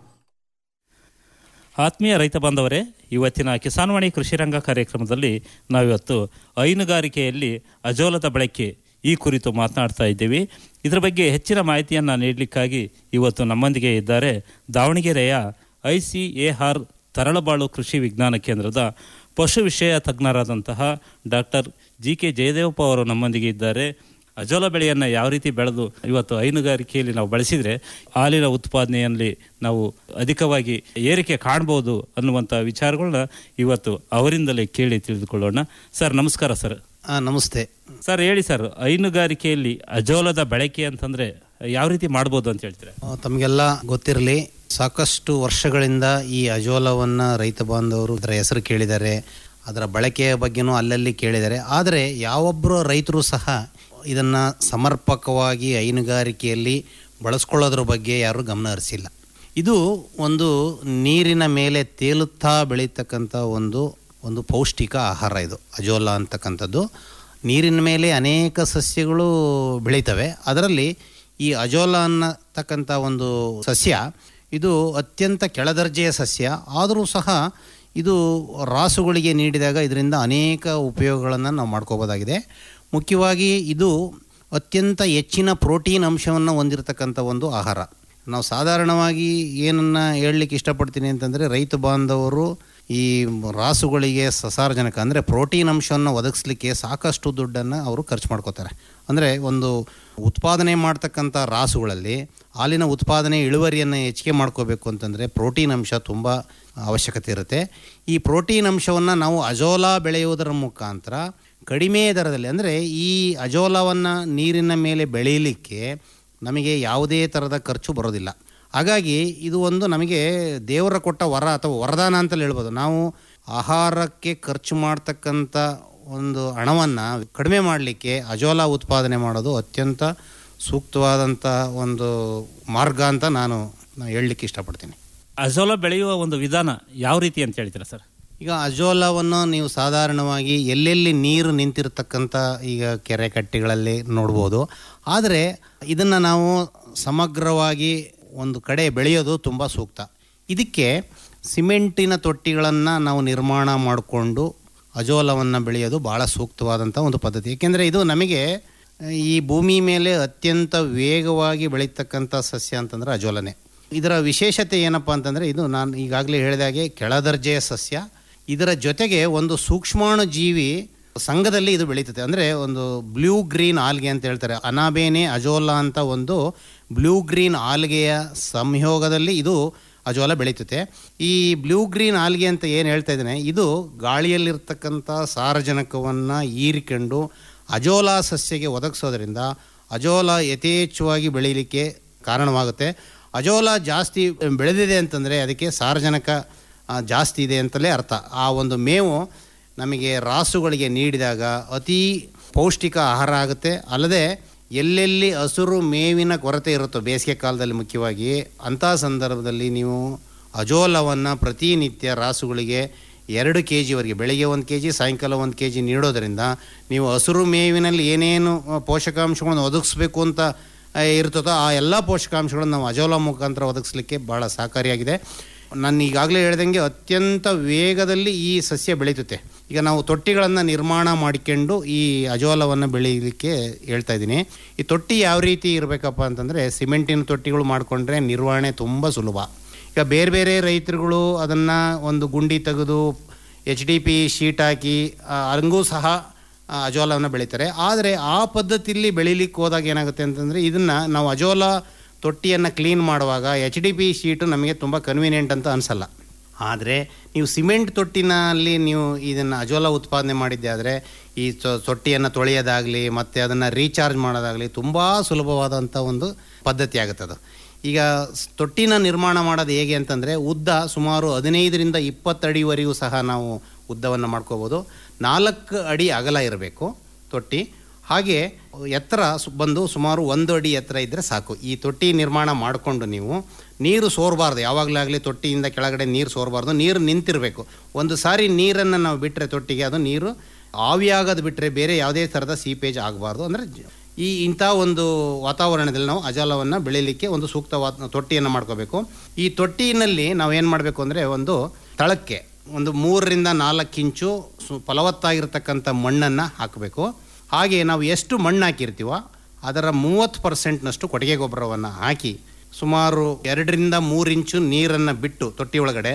ಆತ್ಮೀಯ ರೈತ ಬಾಂಧವರೇ ಇವತ್ತಿನ ಕಿಸಾನ್ವಾಣಿ ಕೃಷಿರಂಗ ಕಾರ್ಯಕ್ರಮದಲ್ಲಿ ನಾವಿವತ್ತು ಹೈನುಗಾರಿಕೆಯಲ್ಲಿ ಅಜೋಲದ ಬಳಕೆ ಈ ಕುರಿತು ಮಾತನಾಡ್ತಾ ಇದ್ದೀವಿ ಇದರ ಬಗ್ಗೆ ಹೆಚ್ಚಿನ ಮಾಹಿತಿಯನ್ನು ನೀಡಲಿಕ್ಕಾಗಿ ಇವತ್ತು ನಮ್ಮೊಂದಿಗೆ ಇದ್ದಾರೆ ದಾವಣಗೆರೆಯ I C A R Taralabalu ಕೃಷಿ ವಿಜ್ಞಾನ ಕೇಂದ್ರದ ಪಶು ವಿಷಯ ತಜ್ಞರಾದಂತಹ ಡಾಕ್ಟರ್ ಜಿ ಕೆ ಜಯದೇವಪ್ಪ ಅವರು ನಮ್ಮೊಂದಿಗೆ ಇದ್ದಾರೆ ಅಜೋಲ ಬೆಳೆಯನ್ನು ಯಾವ ರೀತಿ ಬೆಳೆದು ಇವತ್ತು ಹೈನುಗಾರಿಕೆಯಲ್ಲಿ ನಾವು ಬಳಸಿದರೆ ಹಾಲಿನ ಉತ್ಪಾದನೆಯಲ್ಲಿ ನಾವು ಅಧಿಕವಾಗಿ ಏರಿಕೆ ಕಾಣ್ಬೋದು ಅನ್ನುವಂಥ ವಿಚಾರಗಳನ್ನ ಇವತ್ತು ಅವರಿಂದಲೇ ಕೇಳಿ ತಿಳಿದುಕೊಳ್ಳೋಣ ಸರ್ ನಮಸ್ಕಾರ ಸರ್ ನಮಸ್ತೆ ಸರ್ ಹೇಳಿ ಸರ್ ಹೈನುಗಾರಿಕೆಯಲ್ಲಿ ಅಜೋಲದ ಬಳಕೆ ಅಂತಂದ್ರೆ ಯಾವ ರೀತಿ ಮಾಡ್ಬೋದು ಅಂತ ಹೇಳ್ತೀರಾ ಆ, ತಮಗೆಲ್ಲ ಗೊತ್ತಿರಲಿ ಸಾಕಷ್ಟು ವರ್ಷಗಳಿಂದ ಈ ಅಜೋಲವನ್ನ ರೈತ ಬಾಂಧವರು ಅದರ ಹೆಸರು ಕೇಳಿದ್ದಾರೆ ಅದರ ಬಳಕೆಯ ಬಗ್ಗೆನೂ ಅಲ್ಲಲ್ಲಿ ಕೇಳಿದ್ದಾರೆ ಆದರೆ ಯಾವೊಬ್ಬರು ರೈತರು ಸಹ ಇದನ್ನು ಸಮರ್ಪಕವಾಗಿ ಹೈನುಗಾರಿಕೆಯಲ್ಲಿ ಬಳಸ್ಕೊಳ್ಳೋದ್ರ ಬಗ್ಗೆ ಯಾರೂ ಗಮನ ಹರಿಸಿಲ್ಲ ಇದು ಒಂದು ನೀರಿನ ಮೇಲೆ ತೇಲುತ್ತಾ ಬೆಳೀತಕ್ಕಂಥ ಒಂದು ಒಂದು ಪೌಷ್ಟಿಕ ಆಹಾರ ಇದು ಅಜೋಲ ಅಂತಕ್ಕಂಥದ್ದು ನೀರಿನ ಮೇಲೆ ಅನೇಕ ಸಸ್ಯಗಳು ಬೆಳೀತವೆ ಅದರಲ್ಲಿ ಈ ಅಜೋಲ ಅನ್ನತಕ್ಕಂಥ ಒಂದು ಸಸ್ಯ ಇದು ಅತ್ಯಂತ ಕೆಳದರ್ಜೆಯ ಸಸ್ಯ ಆದರೂ ಸಹ ಇದು ರಾಸುಗಳಿಗೆ ನೀಡಿದಾಗ ಇದರಿಂದ ಅನೇಕ ಉಪಯೋಗಗಳನ್ನು ನಾವು ಮಾಡ್ಕೋಬೋದಾಗಿದೆ ಮುಖ್ಯವಾಗಿ ಇದು ಅತ್ಯಂತ ಹೆಚ್ಚಿನ ಪ್ರೋಟೀನ್ ಅಂಶವನ್ನು ಹೊಂದಿರತಕ್ಕಂಥ ಒಂದು ಆಹಾರ ನಾವು ಸಾಧಾರಣವಾಗಿ ಏನನ್ನು ಹೇಳಲಿಕ್ಕೆ ಇಷ್ಟಪಡ್ತೀನಿ ಅಂತಂದರೆ ರೈತ ಬಾಂಧವರು ಈ ರಾಸುಗಳಿಗೆ ಸಸಾರಜನಕ ಅಂದರೆ ಪ್ರೋಟೀನ್ ಅಂಶವನ್ನು ಒದಗಿಸ್ಲಿಕ್ಕೆ ಸಾಕಷ್ಟು ದುಡ್ಡನ್ನು ಅವರು ಖರ್ಚು ಮಾಡ್ಕೋತಾರೆ ಅಂದರೆ ಒಂದು ಉತ್ಪಾದನೆ ಮಾಡ್ತಕ್ಕಂಥ ರಾಸುಗಳಲ್ಲಿ ಹಾಲಿನ ಉತ್ಪಾದನೆ ಇಳುವರಿಯನ್ನು ಹೆಚ್ಚಿಗೆ ಮಾಡ್ಕೋಬೇಕು ಅಂತಂದರೆ ಪ್ರೋಟೀನ್ ಅಂಶ ತುಂಬ ಅವಶ್ಯಕತೆ ಇರುತ್ತೆ ಈ ಪ್ರೋಟೀನ್ ಅಂಶವನ್ನು ನಾವು ಅಜೋಲಾ ಬೆಳೆಯುವುದರ ಮುಖಾಂತರ ಕಡಿಮೆ ದರದಲ್ಲಿ ಅಂದರೆ ಈ ಅಜೋಲವನ್ನು ನೀರಿನ ಮೇಲೆ ಬೆಳೆಯಲಿಕ್ಕೆ ನಮಗೆ ಯಾವುದೇ ಥರದ ಖರ್ಚು ಬರೋದಿಲ್ಲ ಹಾಗಾಗಿ ಇದು ಒಂದು ನಮಗೆ ದೇವರ ಕೊಟ್ಟ ವರ ಅಥವಾ ವರದಾನ ಅಂತಲೇ ಹೇಳ್ಬೋದು ನಾವು ಆಹಾರಕ್ಕೆ ಖರ್ಚು ಮಾಡ್ತಕ್ಕಂಥ ಒಂದು ಹಣವನ್ನು ಕಡಿಮೆ ಮಾಡಲಿಕ್ಕೆ ಅಜೋಲಾ ಉತ್ಪಾದನೆ ಮಾಡೋದು ಅತ್ಯಂತ ಸೂಕ್ತವಾದಂಥ ಒಂದು ಮಾರ್ಗ ಅಂತ ನಾನು ನಾನು ಹೇಳಲಿಕ್ಕೆ ಇಷ್ಟಪಡ್ತೀನಿ ಅಜೋಲಾ ಬೆಳೆಯುವ ಒಂದು ವಿಧಾನ ಯಾವ ರೀತಿ ಅಂತ ಹೇಳ್ತೀರಾ ಸರ್ ಈಗ ಅಜೋಲವನ್ನು ನೀವು ಸಾಧಾರಣವಾಗಿ ಎಲ್ಲೆಲ್ಲಿ ನೀರು ನಿಂತಿರತಕ್ಕಂಥ ಈಗ ಕೆರೆ ಕಟ್ಟೆಗಳಲ್ಲಿ ನೋಡ್ಬೋದು ಆದರೆ ಇದನ್ನು ನಾವು ಸಮಗ್ರವಾಗಿ ಒಂದು ಕಡೆ ಬೆಳೆಯೋದು ತುಂಬ ಸೂಕ್ತ ಇದಕ್ಕೆ ಸಿಮೆಂಟಿನ ತೊಟ್ಟಿಗಳನ್ನು ನಾವು ನಿರ್ಮಾಣ ಮಾಡಿಕೊಂಡು ಅಜೋಲವನ್ನು ಬೆಳೆಯೋದು ಭಾಳ ಸೂಕ್ತವಾದಂಥ ಒಂದು ಪದ್ಧತಿ ಏಕೆಂದರೆ ಇದು ನಮಗೆ ಈ ಭೂಮಿ ಮೇಲೆ ಅತ್ಯಂತ ವೇಗವಾಗಿ ಬೆಳೀತಕ್ಕಂಥ ಸಸ್ಯ ಅಂತಂದರೆ ಅಜೋಲನೆ ಇದರ ವಿಶೇಷತೆ ಏನಪ್ಪ ಅಂತಂದರೆ ಇದು ನಾನು ಈಗಾಗಲೇ ಹೇಳಿದಾಗೆ ಕೆಳದರ್ಜೆಯ ಸಸ್ಯ ಇದರ ಜೊತೆಗೆ ಒಂದು ಸೂಕ್ಷ್ಮಾಣು ಜೀವಿ ಸಂಘದಲ್ಲಿ ಇದು ಬೆಳೀತದೆ ಅಂದರೆ ಒಂದು ಬ್ಲೂ ಗ್ರೀನ್ ಆಲ್ಗೆ ಅಂತ ಹೇಳ್ತಾರೆ ಅನಾಬೇನೆ ಅಜೋಲಾ ಅಂತ ಒಂದು ಬ್ಲೂ ಗ್ರೀನ್ ಆಲ್ಗೆಯ ಸಂಯೋಗದಲ್ಲಿ ಇದು ಅಜೋಲ ಬೆಳೀತದೆ ಈ ಬ್ಲೂ ಗ್ರೀನ್ ಆಲ್ಗೆ ಅಂತ ಏನು ಹೇಳ್ತಾ ಇದ್ದೇನೆ ಇದು ಗಾಳಿಯಲ್ಲಿರ್ತಕ್ಕಂಥ ಸಾರಜನಕವನ್ನು ಹೀರಿಕೊಂಡು ಅಜೋಲಾ ಸಸ್ಯಗೆ ಒದಗಿಸೋದ್ರಿಂದ ಅಜೋಲ ಯಥೇಚ್ಛವಾಗಿ ಬೆಳೀಲಿಕ್ಕೆ ಕಾರಣವಾಗುತ್ತೆ ಅಜೋಲ ಜಾಸ್ತಿ ಬೆಳೆದಿದೆ ಅಂತಂದರೆ ಅದಕ್ಕೆ ಸಾರಜನಕ ಆ, ಜಾಸ್ತಿ ಇದೆ ಅಂತಲೇ ಅರ್ಥ ಆ ಒಂದು ಮೇವು ನಮಗೆ ರಾಸುಗಳಿಗೆ ನೀಡಿದಾಗ ಅತಿ ಪೌಷ್ಟಿಕ ಆಹಾರ ಆಗುತ್ತೆ ಅಲ್ಲದೆ ಎಲ್ಲೆಲ್ಲಿ ಹಸುರು ಮೇವಿನ ಕೊರತೆ ಇರುತ್ತೋ ಬೇಸಿಗೆ ಕಾಲದಲ್ಲಿ ಮುಖ್ಯವಾಗಿ ಅಂಥ ಸಂದರ್ಭದಲ್ಲಿ ನೀವು ಅಜೋಲವನ್ನು ಪ್ರತಿನಿತ್ಯ ರಾಸುಗಳಿಗೆ ಎರಡು ಕೆ ಜಿವರೆಗೆ ಬೆಳಗ್ಗೆ ಒಂದು ಕೆ ಜಿ ಸಾಯಂಕಾಲ ಒಂದು ಕೆ ಜಿ ನೀಡೋದರಿಂದ ನೀವು ಹಸಿರು ಮೇವಿನಲ್ಲಿ ಏನೇನು ಆ, ಪೋಷಕಾಂಶಗಳನ್ನು ಒದಗಿಸ್ಬೇಕು ಅಂತ ಆ, ಇರ್ತದೋ ಆ ಎಲ್ಲ ಪೋಷಕಾಂಶಗಳನ್ನು ನಾವು ಅಜೋಲ ಮುಖಾಂತರ ಒದಗಿಸ್ಲಿಕ್ಕೆ ಭಾಳ ಸಹಕಾರಿಯಾಗಿದೆ ನಾನು ಈಗಾಗಲೇ ಹೇಳ್ದಂಗೆ ಅತ್ಯಂತ ವೇಗದಲ್ಲಿ ಈ ಸಸ್ಯ ಬೆಳೀತುತ್ತೆ ಈಗ ನಾವು ತೊಟ್ಟಿಗಳನ್ನು ನಿರ್ಮಾಣ ಮಾಡಿಕೊಂಡು ಈ ಅಜೋಲವನ್ನು ಬೆಳೀಲಿಕ್ಕೆ ಹೇಳ್ತಾ ಇದ್ದೀನಿ ಈ ತೊಟ್ಟಿ ಯಾವ ರೀತಿ ಇರಬೇಕಪ್ಪ ಅಂತಂದರೆ ಸಿಮೆಂಟಿನ ತೊಟ್ಟಿಗಳು ಮಾಡಿಕೊಂಡ್ರೆ ನಿರ್ವಹಣೆ ತುಂಬ ಸುಲಭ ಈಗ ಬೇರೆ ಬೇರೆ ರೈತರುಗಳು ಅದನ್ನು ಒಂದು ಗುಂಡಿ ತೆಗೆದು ಎಚ್ ಡಿ ಪಿ ಶೀಟ್ ಹಾಕಿ ಆ, ಹಂಗೂ ಸಹ ಆ, ಅಜೋಲವನ್ನು ಬೆಳೀತಾರೆ ಆದರೆ ಆ ಪದ್ಧತಿಯಲ್ಲಿ ಬೆಳೀಲಿಕ್ಕೆ ಹೋದಾಗ ಏನಾಗುತ್ತೆ ಅಂತಂದರೆ ಇದನ್ನು ನಾವು ಅಜೋಲ ತೊಟ್ಟಿಯನ್ನು ಕ್ಲೀನ್ ಮಾಡುವಾಗ ಎಚ್ ಡಿ ಪಿ ಶೀಟು ನಮಗೆ ತುಂಬ ಕನ್ವೀನಿಯೆಂಟ್ ಅಂತ ಅನಿಸಲ್ಲ ಆದರೆ ನೀವು ಸಿಮೆಂಟ್ ತೊಟ್ಟಿನಲ್ಲಿ ನೀವು ಇದನ್ನು ಅಜೋಲ ಉತ್ಪಾದನೆ ಮಾಡಿದ್ದೆ ಆದರೆ ಈ ತೊ- ತೊಟ್ಟಿಯನ್ನು ತೊಳೆಯೋದಾಗಲಿ ಮತ್ತು ಅದನ್ನು ರೀಚಾರ್ಜ್ ಮಾಡೋದಾಗಲಿ ತುಂಬ ಸುಲಭವಾದಂಥ ಒಂದು ಪದ್ಧತಿ ಆಗುತ್ತೆ ಅದು ಈಗ ಸ್- ತೊಟ್ಟಿನ ನಿರ್ಮಾಣ ಮಾಡೋದು ಹೇಗೆ ಅಂತಂದರೆ ಉದ್ದ ಸುಮಾರು ಹದಿನೈದರಿಂದ ಇಪ್ಪತ್ತು ಅಡಿವರೆಗೂ ಸಹ ನಾವು ಉದ್ದವನ್ನು ಮಾಡ್ಕೋಬೋದು ನಾಲ್ಕು ಅಡಿ ಅಗಲ ಇರಬೇಕು ತೊಟ್ಟಿ ಹಾಗೆ ಎತ್ತರ ಸು- ಬಂದು ಸುಮಾರು ಒಂದು ಅಡಿ ಎತ್ತರ ಇದ್ದರೆ ಸಾಕು ಈ ತೊಟ್ಟಿ ನಿರ್ಮಾಣ ಮಾಡಿಕೊಂಡು ನೀವು ನೀರು ಸೋರಬಾರ್ದು ಯಾವಾಗಲಾಗಲಿ ತೊಟ್ಟಿಯಿಂದ ಕೆಳಗಡೆ ನೀರು ಸೋರಬಾರ್ದು ನೀರು ನಿಂತಿರಬೇಕು ಒಂದು ಸಾರಿ ನೀರನ್ನು ನಾವು ಬಿಟ್ಟರೆ ತೊಟ್ಟಿಗೆ ಅದು ನೀರು ಆವಿಯಾಗೋದು ಬಿಟ್ಟರೆ ಬೇರೆ ಯಾವುದೇ ಥರದ ಸೀಪೇಜ್ ಆಗಬಾರ್ದು ಅಂದರೆ ಈ ಇಂಥ ಒಂದು ವಾತಾವರಣದಲ್ಲಿ ನಾವು ಅಜಾಲವನ್ನು ಬೆಳೀಲಿಕ್ಕೆ ಒಂದು ಸೂಕ್ತವಾದ ತೊಟ್ಟಿಯನ್ನು ಮಾಡ್ಕೋಬೇಕು ಈ ತೊಟ್ಟಿನಲ್ಲಿ ನಾವು ಏನು ಮಾಡಬೇಕು ಅಂದರೆ ಒಂದು ತಳಕ್ಕೆ ಒಂದು ಮೂರರಿಂದ ನಾಲ್ಕು ಇಂಚು ಸು ಫಲವತ್ತಾಗಿರ್ತಕ್ಕಂಥ ಮಣ್ಣನ್ನು ಹಾಕಬೇಕು ಹಾಗೆ ನಾವು ಎಷ್ಟು ಮಣ್ಣು ಹಾಕಿರ್ತೀವೋ ಅದರ ಮೂವತ್ತು ಪರ್ಸೆಂಟ್ನಷ್ಟು ಕೊಟ್ಟಿಗೆ ಗೊಬ್ಬರವನ್ನು ಹಾಕಿ ಸುಮಾರು ಎರಡರಿಂದ ಮೂರು ಇಂಚು ನೀರನ್ನು ಬಿಟ್ಟು ತೊಟ್ಟಿ ಒಳಗಡೆ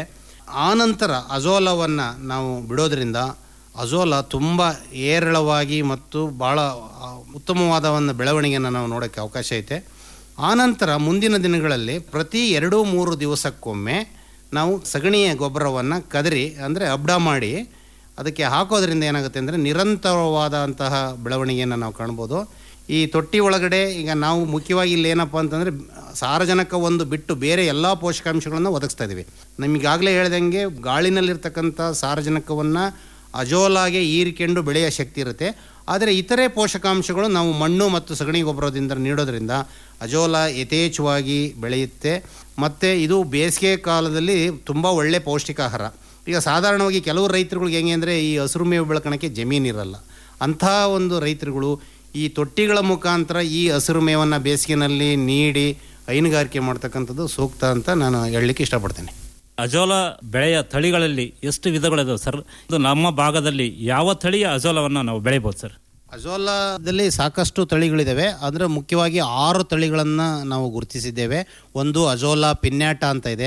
ಆನಂತರ ಅಜೋಲವನ್ನು ನಾವು ಬಿಡೋದ್ರಿಂದ ಅಜೋಲ ತುಂಬ ಏರಳವಾಗಿ ಮತ್ತು ಭಾಳ ಆ, ಉತ್ತಮವಾದ ಒಂದು ಬೆಳವಣಿಗೆಯನ್ನು ನಾವು ನೋಡೋಕ್ಕೆ ಅವಕಾಶ ಐತೆ ಆನಂತರ ಮುಂದಿನ ದಿನಗಳಲ್ಲಿ ಪ್ರತಿ ಎರಡು ಮೂರು ದಿವಸಕ್ಕೊಮ್ಮೆ ನಾವು ಸಗಣಿಯ ಗೊಬ್ಬರವನ್ನು ಕದರಿ ಅಂದರೆ ಅಬ್ಡ ಮಾಡಿ ಅದಕ್ಕೆ ಹಾಕೋದ್ರಿಂದ ಏನಾಗುತ್ತೆ ಅಂದರೆ ನಿರಂತರವಾದಂತಹ ಬೆಳವಣಿಗೆಯನ್ನು ನಾವು ಕಾಣ್ಬೋದು ಈ ತೊಟ್ಟಿ ಒಳಗಡೆ ಈಗ ನಾವು ಮುಖ್ಯವಾಗಿ ಇಲ್ಲಿ ಏನಪ್ಪ ಅಂತಂದರೆ ಸಾರಜನಕ ಒಂದು ಬಿಟ್ಟು ಬೇರೆ ಎಲ್ಲ ಪೋಷಕಾಂಶಗಳನ್ನು ಒದಗಿಸ್ತಾ ಇದ್ದೀವಿ ನಿಮಗಾಗಲೇ ಹೇಳ್ದಂಗೆ ಗಾಳಿನಲ್ಲಿರ್ತಕ್ಕಂಥ ಸಾರಜನಕವನ್ನು ಅಜೋಲಾಗೆ ಹೀರಿಕೊಂಡು ಬೆಳೆಯೋ ಶಕ್ತಿ ಇರುತ್ತೆ ಆದರೆ ಇತರೆ ಪೋಷಕಾಂಶಗಳು ನಾವು ಮಣ್ಣು ಮತ್ತು ಸಗಣಿ ಗೊಬ್ಬರದಿಂದ ನೀಡೋದ್ರಿಂದ ಅಜೋಲ ಯಥೇಚ್ಛವಾಗಿ ಬೆಳೆಯುತ್ತೆ ಮತ್ತು ಇದು ಬೇಸಿಗೆ ಕಾಲದಲ್ಲಿ ತುಂಬ ಒಳ್ಳೆ ಪೌಷ್ಟಿಕ ಆಹಾರ ಈಗ ಸಾಧಾರಣವಾಗಿ ಕೆಲವು ರೈತರುಗಳಿಗೆ ಹೆಂಗೆ ಅಂದರೆ ಈ ಹಸಿರು ಮೇವು ಬೆಳ್ಕೊಳಕ್ಕೆ ಜಮೀನಿರಲ್ಲ ಅಂಥ ಒಂದು ರೈತರುಗಳು ಈ ತೊಟ್ಟಿಗಳ ಮುಖಾಂತರ ಈ ಹಸಿರು ಮೇವನ್ನು ಬೇಸಿಗೆನಲ್ಲಿ ನೀಡಿ ಹೈನುಗಾರಿಕೆ ಮಾಡ್ತಕ್ಕಂಥದ್ದು ಸೂಕ್ತ ಅಂತ ನಾನು ಹೇಳಲಿಕ್ಕೆ ಇಷ್ಟಪಡ್ತೇನೆ ಅಜೋಲ ಬೆಳೆಯ ತಳಿಗಳಲ್ಲಿ ಎಷ್ಟು ವಿಧಗಳಿದಾವೆ ಸರ್ ಇದು ನಮ್ಮ ಭಾಗದಲ್ಲಿ ಯಾವ ತಳಿಯ ಅಜೋಲವನ್ನು ನಾವು ಬೆಳಿಬೋದು ಸರ್ ಅಜೋಲಾದಲ್ಲಿ ಸಾಕಷ್ಟು ತಳಿಗಳಿದ್ದಾವೆ ಅಂದರೆ ಮುಖ್ಯವಾಗಿ ಆರು ತಳಿಗಳನ್ನು ನಾವು ಗುರುತಿಸಿದ್ದೇವೆ ಒಂದು ಅಜೋಲಾ ಪಿನ್ಯಾಟ ಅಂತ ಇದೆ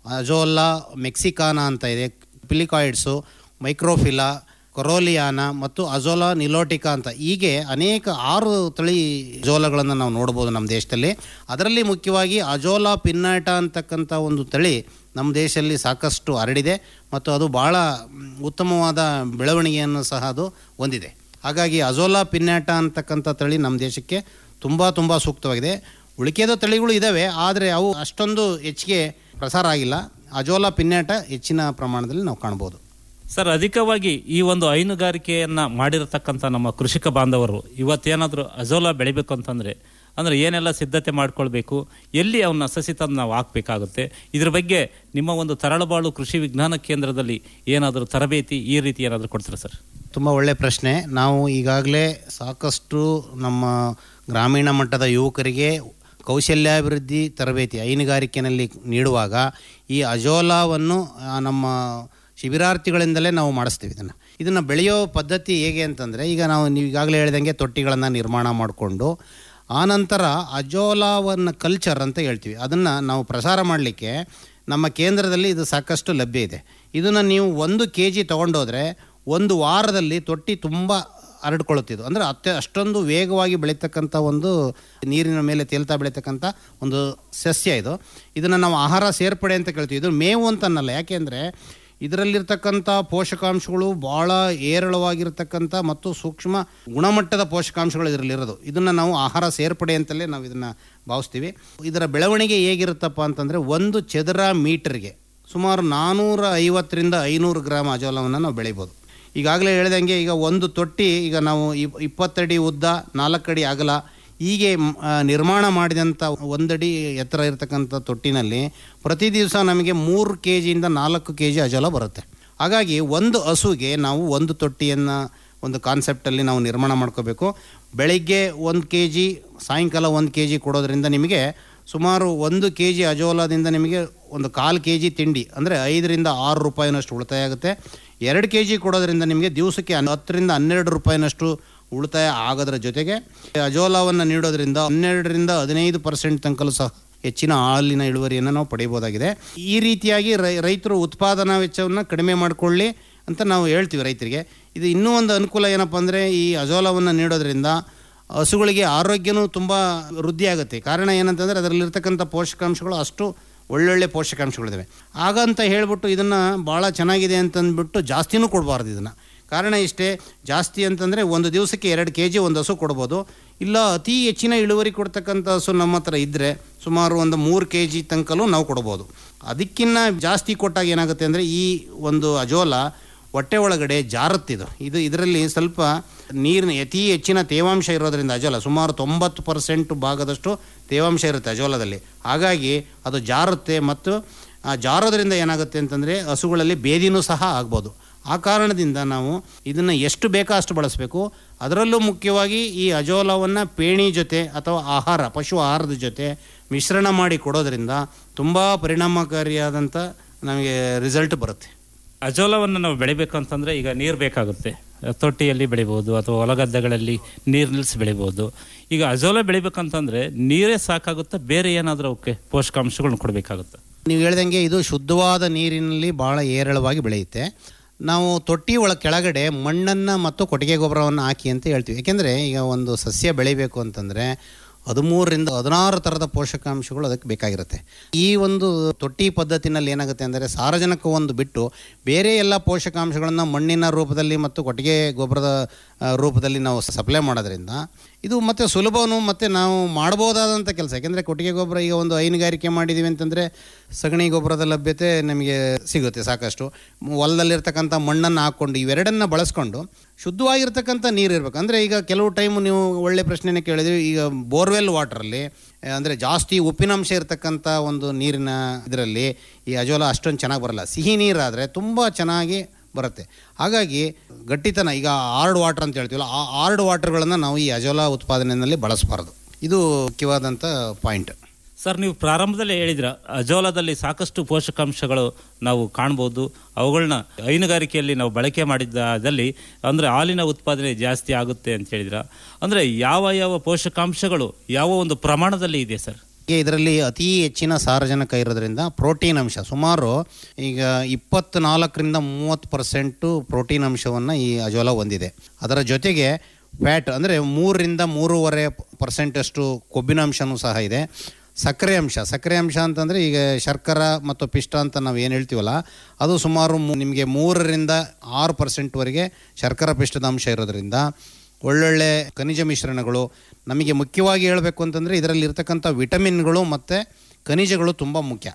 ಅಜೋಲಾ ಮೆಕ್ಸಿಕಾನಾ ಅಂತ ಇದೆ ಪಿಲಿಕಾಯ್ಡ್ಸು ಮೈಕ್ರೋಫಿಲಾ ಕೊರೋಲಿಯಾನ ಮತ್ತು ಅಜೋಲಾ ನಿಲೋಟಿಕಾ ಅಂತ ಹೀಗೆ ಅನೇಕ ಆರು ತಳಿ ಅಜೋಲಗಳನ್ನು ನಾವು ನೋಡ್ಬೋದು ನಮ್ಮ ದೇಶದಲ್ಲಿ ಅದರಲ್ಲಿ ಮುಖ್ಯವಾಗಿ ಅಜೋಲಾ ಪಿನ್ನಾಟ ಅಂತಕ್ಕಂಥ ಒಂದು ತಳಿ ನಮ್ಮ ದೇಶದಲ್ಲಿ ಸಾಕಷ್ಟು ಹರಡಿದೆ ಮತ್ತು ಅದು ಭಾಳ ಮ್, ಉತ್ತಮವಾದ ಬೆಳವಣಿಗೆಯನ್ನು ಸಹ ಅದು ಹೊಂದಿದೆ ಹಾಗಾಗಿ ಅಜೋಲಾ ಪಿನ್ನಾಟ ಅಂತಕ್ಕಂಥ ತಳಿ ನಮ್ಮ ದೇಶಕ್ಕೆ ತುಂಬ ತುಂಬ ಸೂಕ್ತವಾಗಿದೆ ಉಳಿಕೆದ ತಳಿಗಳು ಇದ್ದಾವೆ ಆದರೆ ಅವು ಅಷ್ಟೊಂದು ಹೆಚ್ಚಿಗೆ ಪ್ರಸಾರ ಆಗಿಲ್ಲ ಅಜೋಲಾ ಪಿನ್ನಾಟ ಹೆಚ್ಚಿನ ಪ್ರಮಾಣದಲ್ಲಿ ನಾವು ಕಾಣ್ಬೋದು ಸರ್ ಅಧಿಕವಾಗಿ ಈ ಒಂದು ಹೈನುಗಾರಿಕೆಯನ್ನ ಮಾಡಿರತಕ್ಕಂಥ ನಮ್ಮ ಕೃಷಿಕ ಬಾಂಧವರು ಇವತ್ತೇನಾದರೂ ಅಜೋಲಾ ಬೆಳಿಬೇಕು ಅಂತಂದ್ರೆ ಅಂದರೆ ಏನೆಲ್ಲ ಸಿದ್ಧತೆ ಮಾಡ್ಕೊಳ್ಬೇಕು ಎಲ್ಲಿ ಅವನ್ನ ಸಸಿ ತಂದು ನಾವು ಹಾಕಬೇಕಾಗುತ್ತೆ ಇದ್ರ ಬಗ್ಗೆ ನಿಮ್ಮ ಒಂದು ತರಳಬಾಳು ಕೃಷಿ ವಿಜ್ಞಾನ ಕೇಂದ್ರದಲ್ಲಿ ಏನಾದರೂ ತರಬೇತಿ ಈ ರೀತಿ ಏನಾದರೂ ಕೊಡ್ತೀರಾ ಸರ್ ತುಂಬ ಒಳ್ಳೆಯ ಪ್ರಶ್ನೆ ನಾವು ಈಗಾಗಲೇ ಸಾಕಷ್ಟು ನಮ್ಮ ಗ್ರಾಮೀಣ ಮಟ್ಟದ ಯುವಕರಿಗೆ ಕೌಶಲ್ಯಾಭಿವೃದ್ಧಿ ತರಬೇತಿ ಹೈನುಗಾರಿಕೆಯಲ್ಲಿ ನೀಡುವಾಗ ಈ ಅಜೋಲಾವನ್ನು ಆ, ನಮ್ಮ ಶಿಬಿರಾರ್ಥಿಗಳಿಂದಲೇ ನಾವು ಮಾಡಿಸ್ತೀವಿ ಇದನ್ನು ಇದನ್ನು ಬೆಳೆಯೋ ಪದ್ಧತಿ ಹೇಗೆ ಅಂತಂದರೆ ಈಗ ನಾವು ನೀವು ಈಗಾಗಲೇ ಹೇಳ್ದಂಗೆ ತೊಟ್ಟಿಗಳನ್ನು ನಿರ್ಮಾಣ ಮಾಡಿಕೊಂಡು ಆನಂತರ ಅಜೋಲಾವನ್ನು ಕಲ್ಚರ್ ಅಂತ ಹೇಳ್ತೀವಿ ಅದನ್ನು ನಾವು ಪ್ರಸಾರ ಮಾಡಲಿಕ್ಕೆ ನಮ್ಮ ಕೇಂದ್ರದಲ್ಲಿ ಇದು ಸಾಕಷ್ಟು ಲಭ್ಯ ಇದೆ ಇದನ್ನು ನೀವು ಒಂದು ಕೆ ಜಿ ತೊಗೊಂಡೋದ್ರೆ ಒಂದು ವಾರದಲ್ಲಿ ತೊಟ್ಟಿ ತುಂಬ ಹರಡ್ಕೊಳ್ಳುತ್ತಿದ್ದು ಅಂದರೆ ಅತ್ಯ ಅಷ್ಟೊಂದು ವೇಗವಾಗಿ ಬೆಳೀತಕ್ಕಂಥ ಒಂದು ನೀರಿನ ಮೇಲೆ ತೇಲ್ತಾ ಬೆಳೀತಕ್ಕಂಥ ಒಂದು ಸಸ್ಯ ಇದು ಇದನ್ನು ನಾವು ಆಹಾರ ಸೇರ್ಪಡೆ ಅಂತ ಕೇಳ್ತೀವಿ ಇದು ಮೇವು ಅಂತ ಅನ್ನಲ್ಲ ಯಾಕೆಂದರೆ ಇದರಲ್ಲಿರ್ತಕ್ಕಂಥ ಪೋಷಕಾಂಶಗಳು ಭಾಳ ಏರಳವಾಗಿರ್ತಕ್ಕಂಥ ಮತ್ತು ಸೂಕ್ಷ್ಮ ಗುಣಮಟ್ಟದ ಪೋಷಕಾಂಶಗಳು ಇದರಲ್ಲಿರೋದು ಇದನ್ನು ನಾವು ಆಹಾರ ಸೇರ್ಪಡೆ ಅಂತಲೇ ನಾವು ಇದನ್ನು ಭಾವಿಸ್ತೀವಿ ಇದರ ಬೆಳವಣಿಗೆ ಹೇಗಿರುತ್ತಪ್ಪ ಅಂತಂದರೆ ಒಂದು ಚದರ ಮೀಟರ್ಗೆ ಸುಮಾರು ನಾನ್ನೂರ ಐವತ್ತರಿಂದ ಐನೂರು ಗ್ರಾಮ್ ಅಜೋಲವನ್ನು ನಾವು ಬೆಳಿಬೋದು ಈಗಾಗಲೇ ಹೇಳ್ದಂಗೆ ಈಗ ಒಂದು ತೊಟ್ಟಿ ಈಗ ನಾವು ಇಪ್- ಇಪ್ಪತ್ತಡಿ ಉದ್ದ ನಾಲ್ಕಡಿ ಅಗಲ ಹೀಗೆ ಮ್, ಆ, ನಿರ್ಮಾಣ ಮಾಡಿದಂಥ ಒಂದಡಿ ಎತ್ತರ ಇರತಕ್ಕಂಥ ತೊಟ್ಟಿನಲ್ಲಿ ಪ್ರತಿ ದಿವಸ ನಮಗೆ ಮೂರು ಕೆ ಜಿಯಿಂದ ನಾಲ್ಕು ಕೆ ಜಿ ಅಜೋಲ ಬರುತ್ತೆ ಹಾಗಾಗಿ ಒಂದು ಹಸುಗೆ ನಾವು ಒಂದು ತೊಟ್ಟಿಯನ್ನು ಒಂದು ಕಾನ್ಸೆಪ್ಟಲ್ಲಿ ನಾವು ನಿರ್ಮಾಣ ಮಾಡ್ಕೋಬೇಕು ಬೆಳಗ್ಗೆ ಒಂದು ಕೆ ಜಿ ಸಾಯಂಕಾಲ ಒಂದು ಕೆ ಜಿ ಕೊಡೋದ್ರಿಂದ ನಿಮಗೆ ಸುಮಾರು ಒಂದು ಕೆ ಜಿ ಅಜೋಲಾದಿಂದ ನಿಮಗೆ ಒಂದು ಕಾಲು ಕೆ ಜಿ ತಿಂಡಿ ಅಂದರೆ ಐದರಿಂದ ಆರು ರೂಪಾಯಿನಷ್ಟು ಉಳಿತಾಯ ಆಗುತ್ತೆ ಎರಡು ಕೆ ಜಿ ಕೊಡೋದ್ರಿಂದ ನಿಮಗೆ ದಿವಸಕ್ಕೆ ಹನ್- ಹತ್ತರಿಂದ ಹನ್ನೆರಡು ರೂಪಾಯಿನಷ್ಟು ಉಳಿತಾಯ ಆಗೋದ್ರ ಜೊತೆಗೆ ಅಜೋಲಾವನ್ನು ನೀಡೋದ್ರಿಂದ ಹನ್ನೆರಡರಿಂದ ಹದಿನೈದು ಪರ್ಸೆಂಟ್ ತನಕಲೂ ಸಹ ಹೆಚ್ಚಿನ ಹಾಲಿನ ಇಳುವರಿಯನ್ನು ನಾವು ಪಡೆಯಬಹುದಾಗಿದೆ ಈ ರೀತಿಯಾಗಿ ರೈ ರೈತರು ಉತ್ಪಾದನಾ ವೆಚ್ಚವನ್ನು ಕಡಿಮೆ ಮಾಡಿಕೊಳ್ಳಿ ಅಂತ ನಾವು ಹೇಳ್ತೀವಿ ರೈತರಿಗೆ ಇದು ಇನ್ನೂ ಒಂದು ಅನುಕೂಲ ಏನಪ್ಪ ಅಂದರೆ ಈ ಅಜೋಲವನ್ನು ನೀಡೋದ್ರಿಂದ ಹಸುಗಳಿಗೆ ಆರೋಗ್ಯನೂ ತುಂಬ ವೃದ್ಧಿ ಆಗುತ್ತೆ ಕಾರಣ ಏನಂತಂದರೆ ಅದರಲ್ಲಿರ್ತಕ್ಕಂಥ ಪೋಷಕಾಂಶಗಳು ಅಷ್ಟು ಒಳ್ಳೊಳ್ಳೆ ಪೋಷಕಾಂಶಗಳಿದ್ದಾವೆ ಹಾಗಂತ ಹೇಳ್ಬಿಟ್ಟು ಇದನ್ನು ಭಾಳ ಚೆನ್ನಾಗಿದೆ ಅಂತಂದ್ಬಿಟ್ಟು ಜಾಸ್ತಿನೂ ಕೊಡಬಾರ್ದು ಇದನ್ನು ಕಾರಣ ಇಷ್ಟೇ ಜಾಸ್ತಿ ಅಂತಂದರೆ ಒಂದು ದಿವಸಕ್ಕೆ ಎರಡು ಕೆ ಜಿ ಒಂದು ಹಸು ಕೊಡ್ಬೋದು ಇಲ್ಲ ಅತಿ ಹೆಚ್ಚಿನ ಇಳುವರಿ ಕೊಡ್ತಕ್ಕಂಥ ಹಸು ನಮ್ಮ ಹತ್ರ ಇದ್ದರೆ ಸುಮಾರು ಒಂದು ಮೂರು ಕೆ ಜಿ ತನಕಲೂ ನಾವು ಕೊಡ್ಬೋದು ಅದಕ್ಕಿಂತ ಜಾಸ್ತಿ ಕೊಟ್ಟಾಗ ಏನಾಗುತ್ತೆ ಅಂದರೆ ಈ ಒಂದು ಅಜೋಲ ಹೊಟ್ಟೆ ಒಳಗಡೆ ಜಾರುತ್ತಿದು ಇದು ಇದರಲ್ಲಿ ಸ್ವಲ್ಪ ನೀರಿನ ಅತಿ ಹೆಚ್ಚಿನ ತೇವಾಂಶ ಇರೋದರಿಂದ ಅಜೋಲ ಸುಮಾರು ತೊಂಬತ್ತು ಪರ್ಸೆಂಟ್ ಭಾಗದಷ್ಟು ತೇವಾಂಶ ಇರುತ್ತೆ ಅಜೋಲದಲ್ಲಿ ಹಾಗಾಗಿ ಅದು ಜಾರುತ್ತೆ ಮತ್ತು ಆ ಜಾರೋದ್ರಿಂದ ಏನಾಗುತ್ತೆ ಅಂತಂದರೆ ಹಸುಗಳಲ್ಲಿ ಬೇದಿನೂ ಸಹ ಆಗ್ಬೋದು ಆ ಕಾರಣದಿಂದ ನಾವು ಇದನ್ನು ಎಷ್ಟು ಬೇಕೋ ಅಷ್ಟು ಬಳಸಬೇಕು ಅದರಲ್ಲೂ ಮುಖ್ಯವಾಗಿ ಈ ಅಜೋಲವನ್ನು ಪೇಣಿ ಜೊತೆ ಅಥವಾ ಆಹಾರ ಪಶು ಆಹಾರದ ಜೊತೆ ಮಿಶ್ರಣ ಮಾಡಿ ಕೊಡೋದ್ರಿಂದ ತುಂಬ ಪರಿಣಾಮಕಾರಿಯಾದಂಥ ನಮಗೆ ರಿಸಲ್ಟ್ ಬರುತ್ತೆ ಅಜೋಲವನ್ನು ನಾವು ಬೆಳಿಬೇಕಂತಂದ್ರೆ ಈಗ ನೀರು ಬೇಕಾಗುತ್ತೆ ತೊಟ್ಟಿಯಲ್ಲಿ ಬೆಳಿಬೋದು ಅಥವಾ ಹೊಲಗದ್ದೆಗಳಲ್ಲಿ ನೀರು ನಿಲ್ಲಿಸಿ ಬೆಳಿಬೋದು ಈಗ ಅಜೋಲ ಬೆಳಿಬೇಕಂತಂದ್ರೆ ನೀರೇ ಸಾಕಾಗುತ್ತಾ ಬೇರೆ ಏನಾದರೂ ಅವಕ್ಕೆ ಪೋಷಕಾಂಶಗಳನ್ನ ಕೊಡಬೇಕಾಗುತ್ತೆ ನೀವು ಹೇಳ್ದಂಗೆ ಇದು ಶುದ್ಧವಾದ ನೀರಿನಲ್ಲಿ ಭಾಳ ಏರಳವಾಗಿ ಬೆಳೆಯುತ್ತೆ ನಾವು ತೊಟ್ಟಿ ಒಳ ಕೆಳಗಡೆ ಮಣ್ಣನ್ನು ಮತ್ತು ಕೊಟ್ಟಿಗೆ ಗೊಬ್ಬರವನ್ನು ಹಾಕಿ ಅಂತ ಹೇಳ್ತೀವಿ ಯಾಕೆಂದರೆ ಈಗ ಒಂದು ಸಸ್ಯ ಬೆಳಿಬೇಕು ಅಂತಂದರೆ ಹದಿಮೂರರಿಂದ ಹದಿನಾರು ಥರದ ಪೋಷಕಾಂಶಗಳು ಅದಕ್ಕೆ ಬೇಕಾಗಿರುತ್ತೆ ಈ ಒಂದು ತೊಟ್ಟಿ ಪದ್ಧತಿನಲ್ಲಿ ಏನಾಗುತ್ತೆ ಅಂದರೆ ಸಾರಜನಕ ಒಂದು ಬಿಟ್ಟು ಬೇರೆ ಎಲ್ಲ ಪೋಷಕಾಂಶಗಳನ್ನು ಮಣ್ಣಿನ ರೂಪದಲ್ಲಿ ಮತ್ತು ಕೊಟ್ಟಿಗೆ ಗೊಬ್ಬರದ ಆ, ರೂಪದಲ್ಲಿ ನಾವು ಸಪ್ಲೈ ಮಾಡೋದ್ರಿಂದ ಇದು ಮತ್ತು ಸುಲಭವೂ ಮತ್ತು ನಾವು ಮಾಡ್ಬೋದಾದಂಥ ಕೆಲಸ ಯಾಕೆಂದರೆ ಕೊಟ್ಟಿಗೆ ಗೊಬ್ಬರ ಈಗ ಒಂದು ಹೈನುಗಾರಿಕೆ ಮಾಡಿದ್ದೀವಿ ಅಂತಂದರೆ ಸಗಣಿ ಗೊಬ್ಬರದ ಲಭ್ಯತೆ ನಮಗೆ ಸಿಗುತ್ತೆ ಸಾಕಷ್ಟು ಹೊಲದಲ್ಲಿರ್ತಕ್ಕಂಥ ಮಣ್ಣನ್ನು ಹಾಕ್ಕೊಂಡು ಇವೆರಡನ್ನ ಬಳಸ್ಕೊಂಡು ಶುದ್ಧವಾಗಿರ್ತಕ್ಕಂಥ ನೀರು ಇರಬೇಕು ಅಂದರೆ ಈಗ ಕೆಲವು ಟೈಮು ನೀವು ಒಳ್ಳೆ ಪ್ರಶ್ನೆನೇ ಕೇಳಿದ್ರಿ ಈಗ ಬೋರ್ವೆಲ್ ವಾಟ್ರಲ್ಲಿ ಅಂದರೆ ಜಾಸ್ತಿ ಉಪ್ಪಿನಂಶ ಇರತಕ್ಕಂಥ ಒಂದು ನೀರಿನ ಇದರಲ್ಲಿ ಈ ಅಜೋಲ ಅಷ್ಟೊಂದು ಚೆನ್ನಾಗಿ ಬರಲ್ಲ ಸಿಹಿ ನೀರಾದರೆ ತುಂಬ ಚೆನ್ನಾಗಿ ಬರುತ್ತೆ ಹಾಗಾಗಿ ಗಟ್ಟಿತನ ಈಗ ಆರ್ಡ್ ವಾಟರ್ ಅಂತ ಹೇಳ್ತೀವಲ್ಲ ಆ ಆರ್ಡ್ ವಾಟರ್ಗಳನ್ನು ನಾವು ಈ ಅಜೋಲಾ ಉತ್ಪಾದನೆಯಲ್ಲಿ ಬಳಸಬಾರ್ದು ಇದು ಮುಖ್ಯವಾದಂಥ ಪಾಯಿಂಟ್ ಸರ್ ನೀವು ಪ್ರಾರಂಭದಲ್ಲೇ ಹೇಳಿದ್ರ ಅಜೋಲದಲ್ಲಿ ಸಾಕಷ್ಟು ಪೋಷಕಾಂಶಗಳು ನಾವು ಕಾಣ್ಬೋದು ಅವುಗಳನ್ನ ಹೈನುಗಾರಿಕೆಯಲ್ಲಿ ನಾವು ಬಳಕೆ ಮಾಡಿದಲ್ಲಿ ಅಂದರೆ ಹಾಲಿನ ಉತ್ಪಾದನೆ ಜಾಸ್ತಿ ಆಗುತ್ತೆ ಅಂತ ಹೇಳಿದ್ರ ಅಂದರೆ ಯಾವ ಯಾವ ಪೋಷಕಾಂಶಗಳು ಯಾವ ಒಂದು ಪ್ರಮಾಣದಲ್ಲಿ ಇದೆ ಸರ್ ಹೀಗೆ ಇದರಲ್ಲಿ ಅತಿ ಹೆಚ್ಚಿನ ಸಾರಜನಕ ಇರೋದ್ರಿಂದ ಪ್ರೋಟೀನ್ ಅಂಶ ಸುಮಾರು ಈಗ ಇಪ್ಪತ್ತ್ನಾಲ್ಕರಿಂದ ಮೂವತ್ತು ಪರ್ಸೆಂಟು ಪ್ರೋಟೀನ್ ಅಂಶವನ್ನು ಈ ಅಜೋಲ ಹೊಂದಿದೆ ಅದರ ಜೊತೆಗೆ ಫ್ಯಾಟ್ ಅಂದರೆ ಮೂರರಿಂದ ಮೂರುವರೆ ಪರ್ಸೆಂಟಷ್ಟು ಕೊಬ್ಬಿನ ಅಂಶನೂ ಸಹ ಇದೆ ಸಕ್ಕರೆ ಅಂಶ ಸಕ್ಕರೆ ಅಂಶ ಅಂತಂದರೆ ಈಗ ಶರ್ಕರ ಮತ್ತು ಪಿಷ್ಟ ಅಂತ ನಾವು ಏನು ಹೇಳ್ತೀವಲ್ಲ ಅದು ಸುಮಾರು ಮು- ನಿಮಗೆ ಮೂರರಿಂದ ಆರು ಪರ್ಸೆಂಟ್ವರೆಗೆ ಶರ್ಕರ ಪಿಷ್ಟದ ಅಂಶ ಇರೋದ್ರಿಂದ ಒಳ್ಳೊಳ್ಳೆ ಖನಿಜ ಮಿಶ್ರಣಗಳು ನಮಗೆ ಮುಖ್ಯವಾಗಿ ಹೇಳಬೇಕು ಅಂತಂದರೆ ಇದರಲ್ಲಿ ಇರ್ತಕ್ಕಂಥ ವಿಟಮಿನ್ಗಳು ಮತ್ತು ಖನಿಜಗಳು ತುಂಬ ಮುಖ್ಯ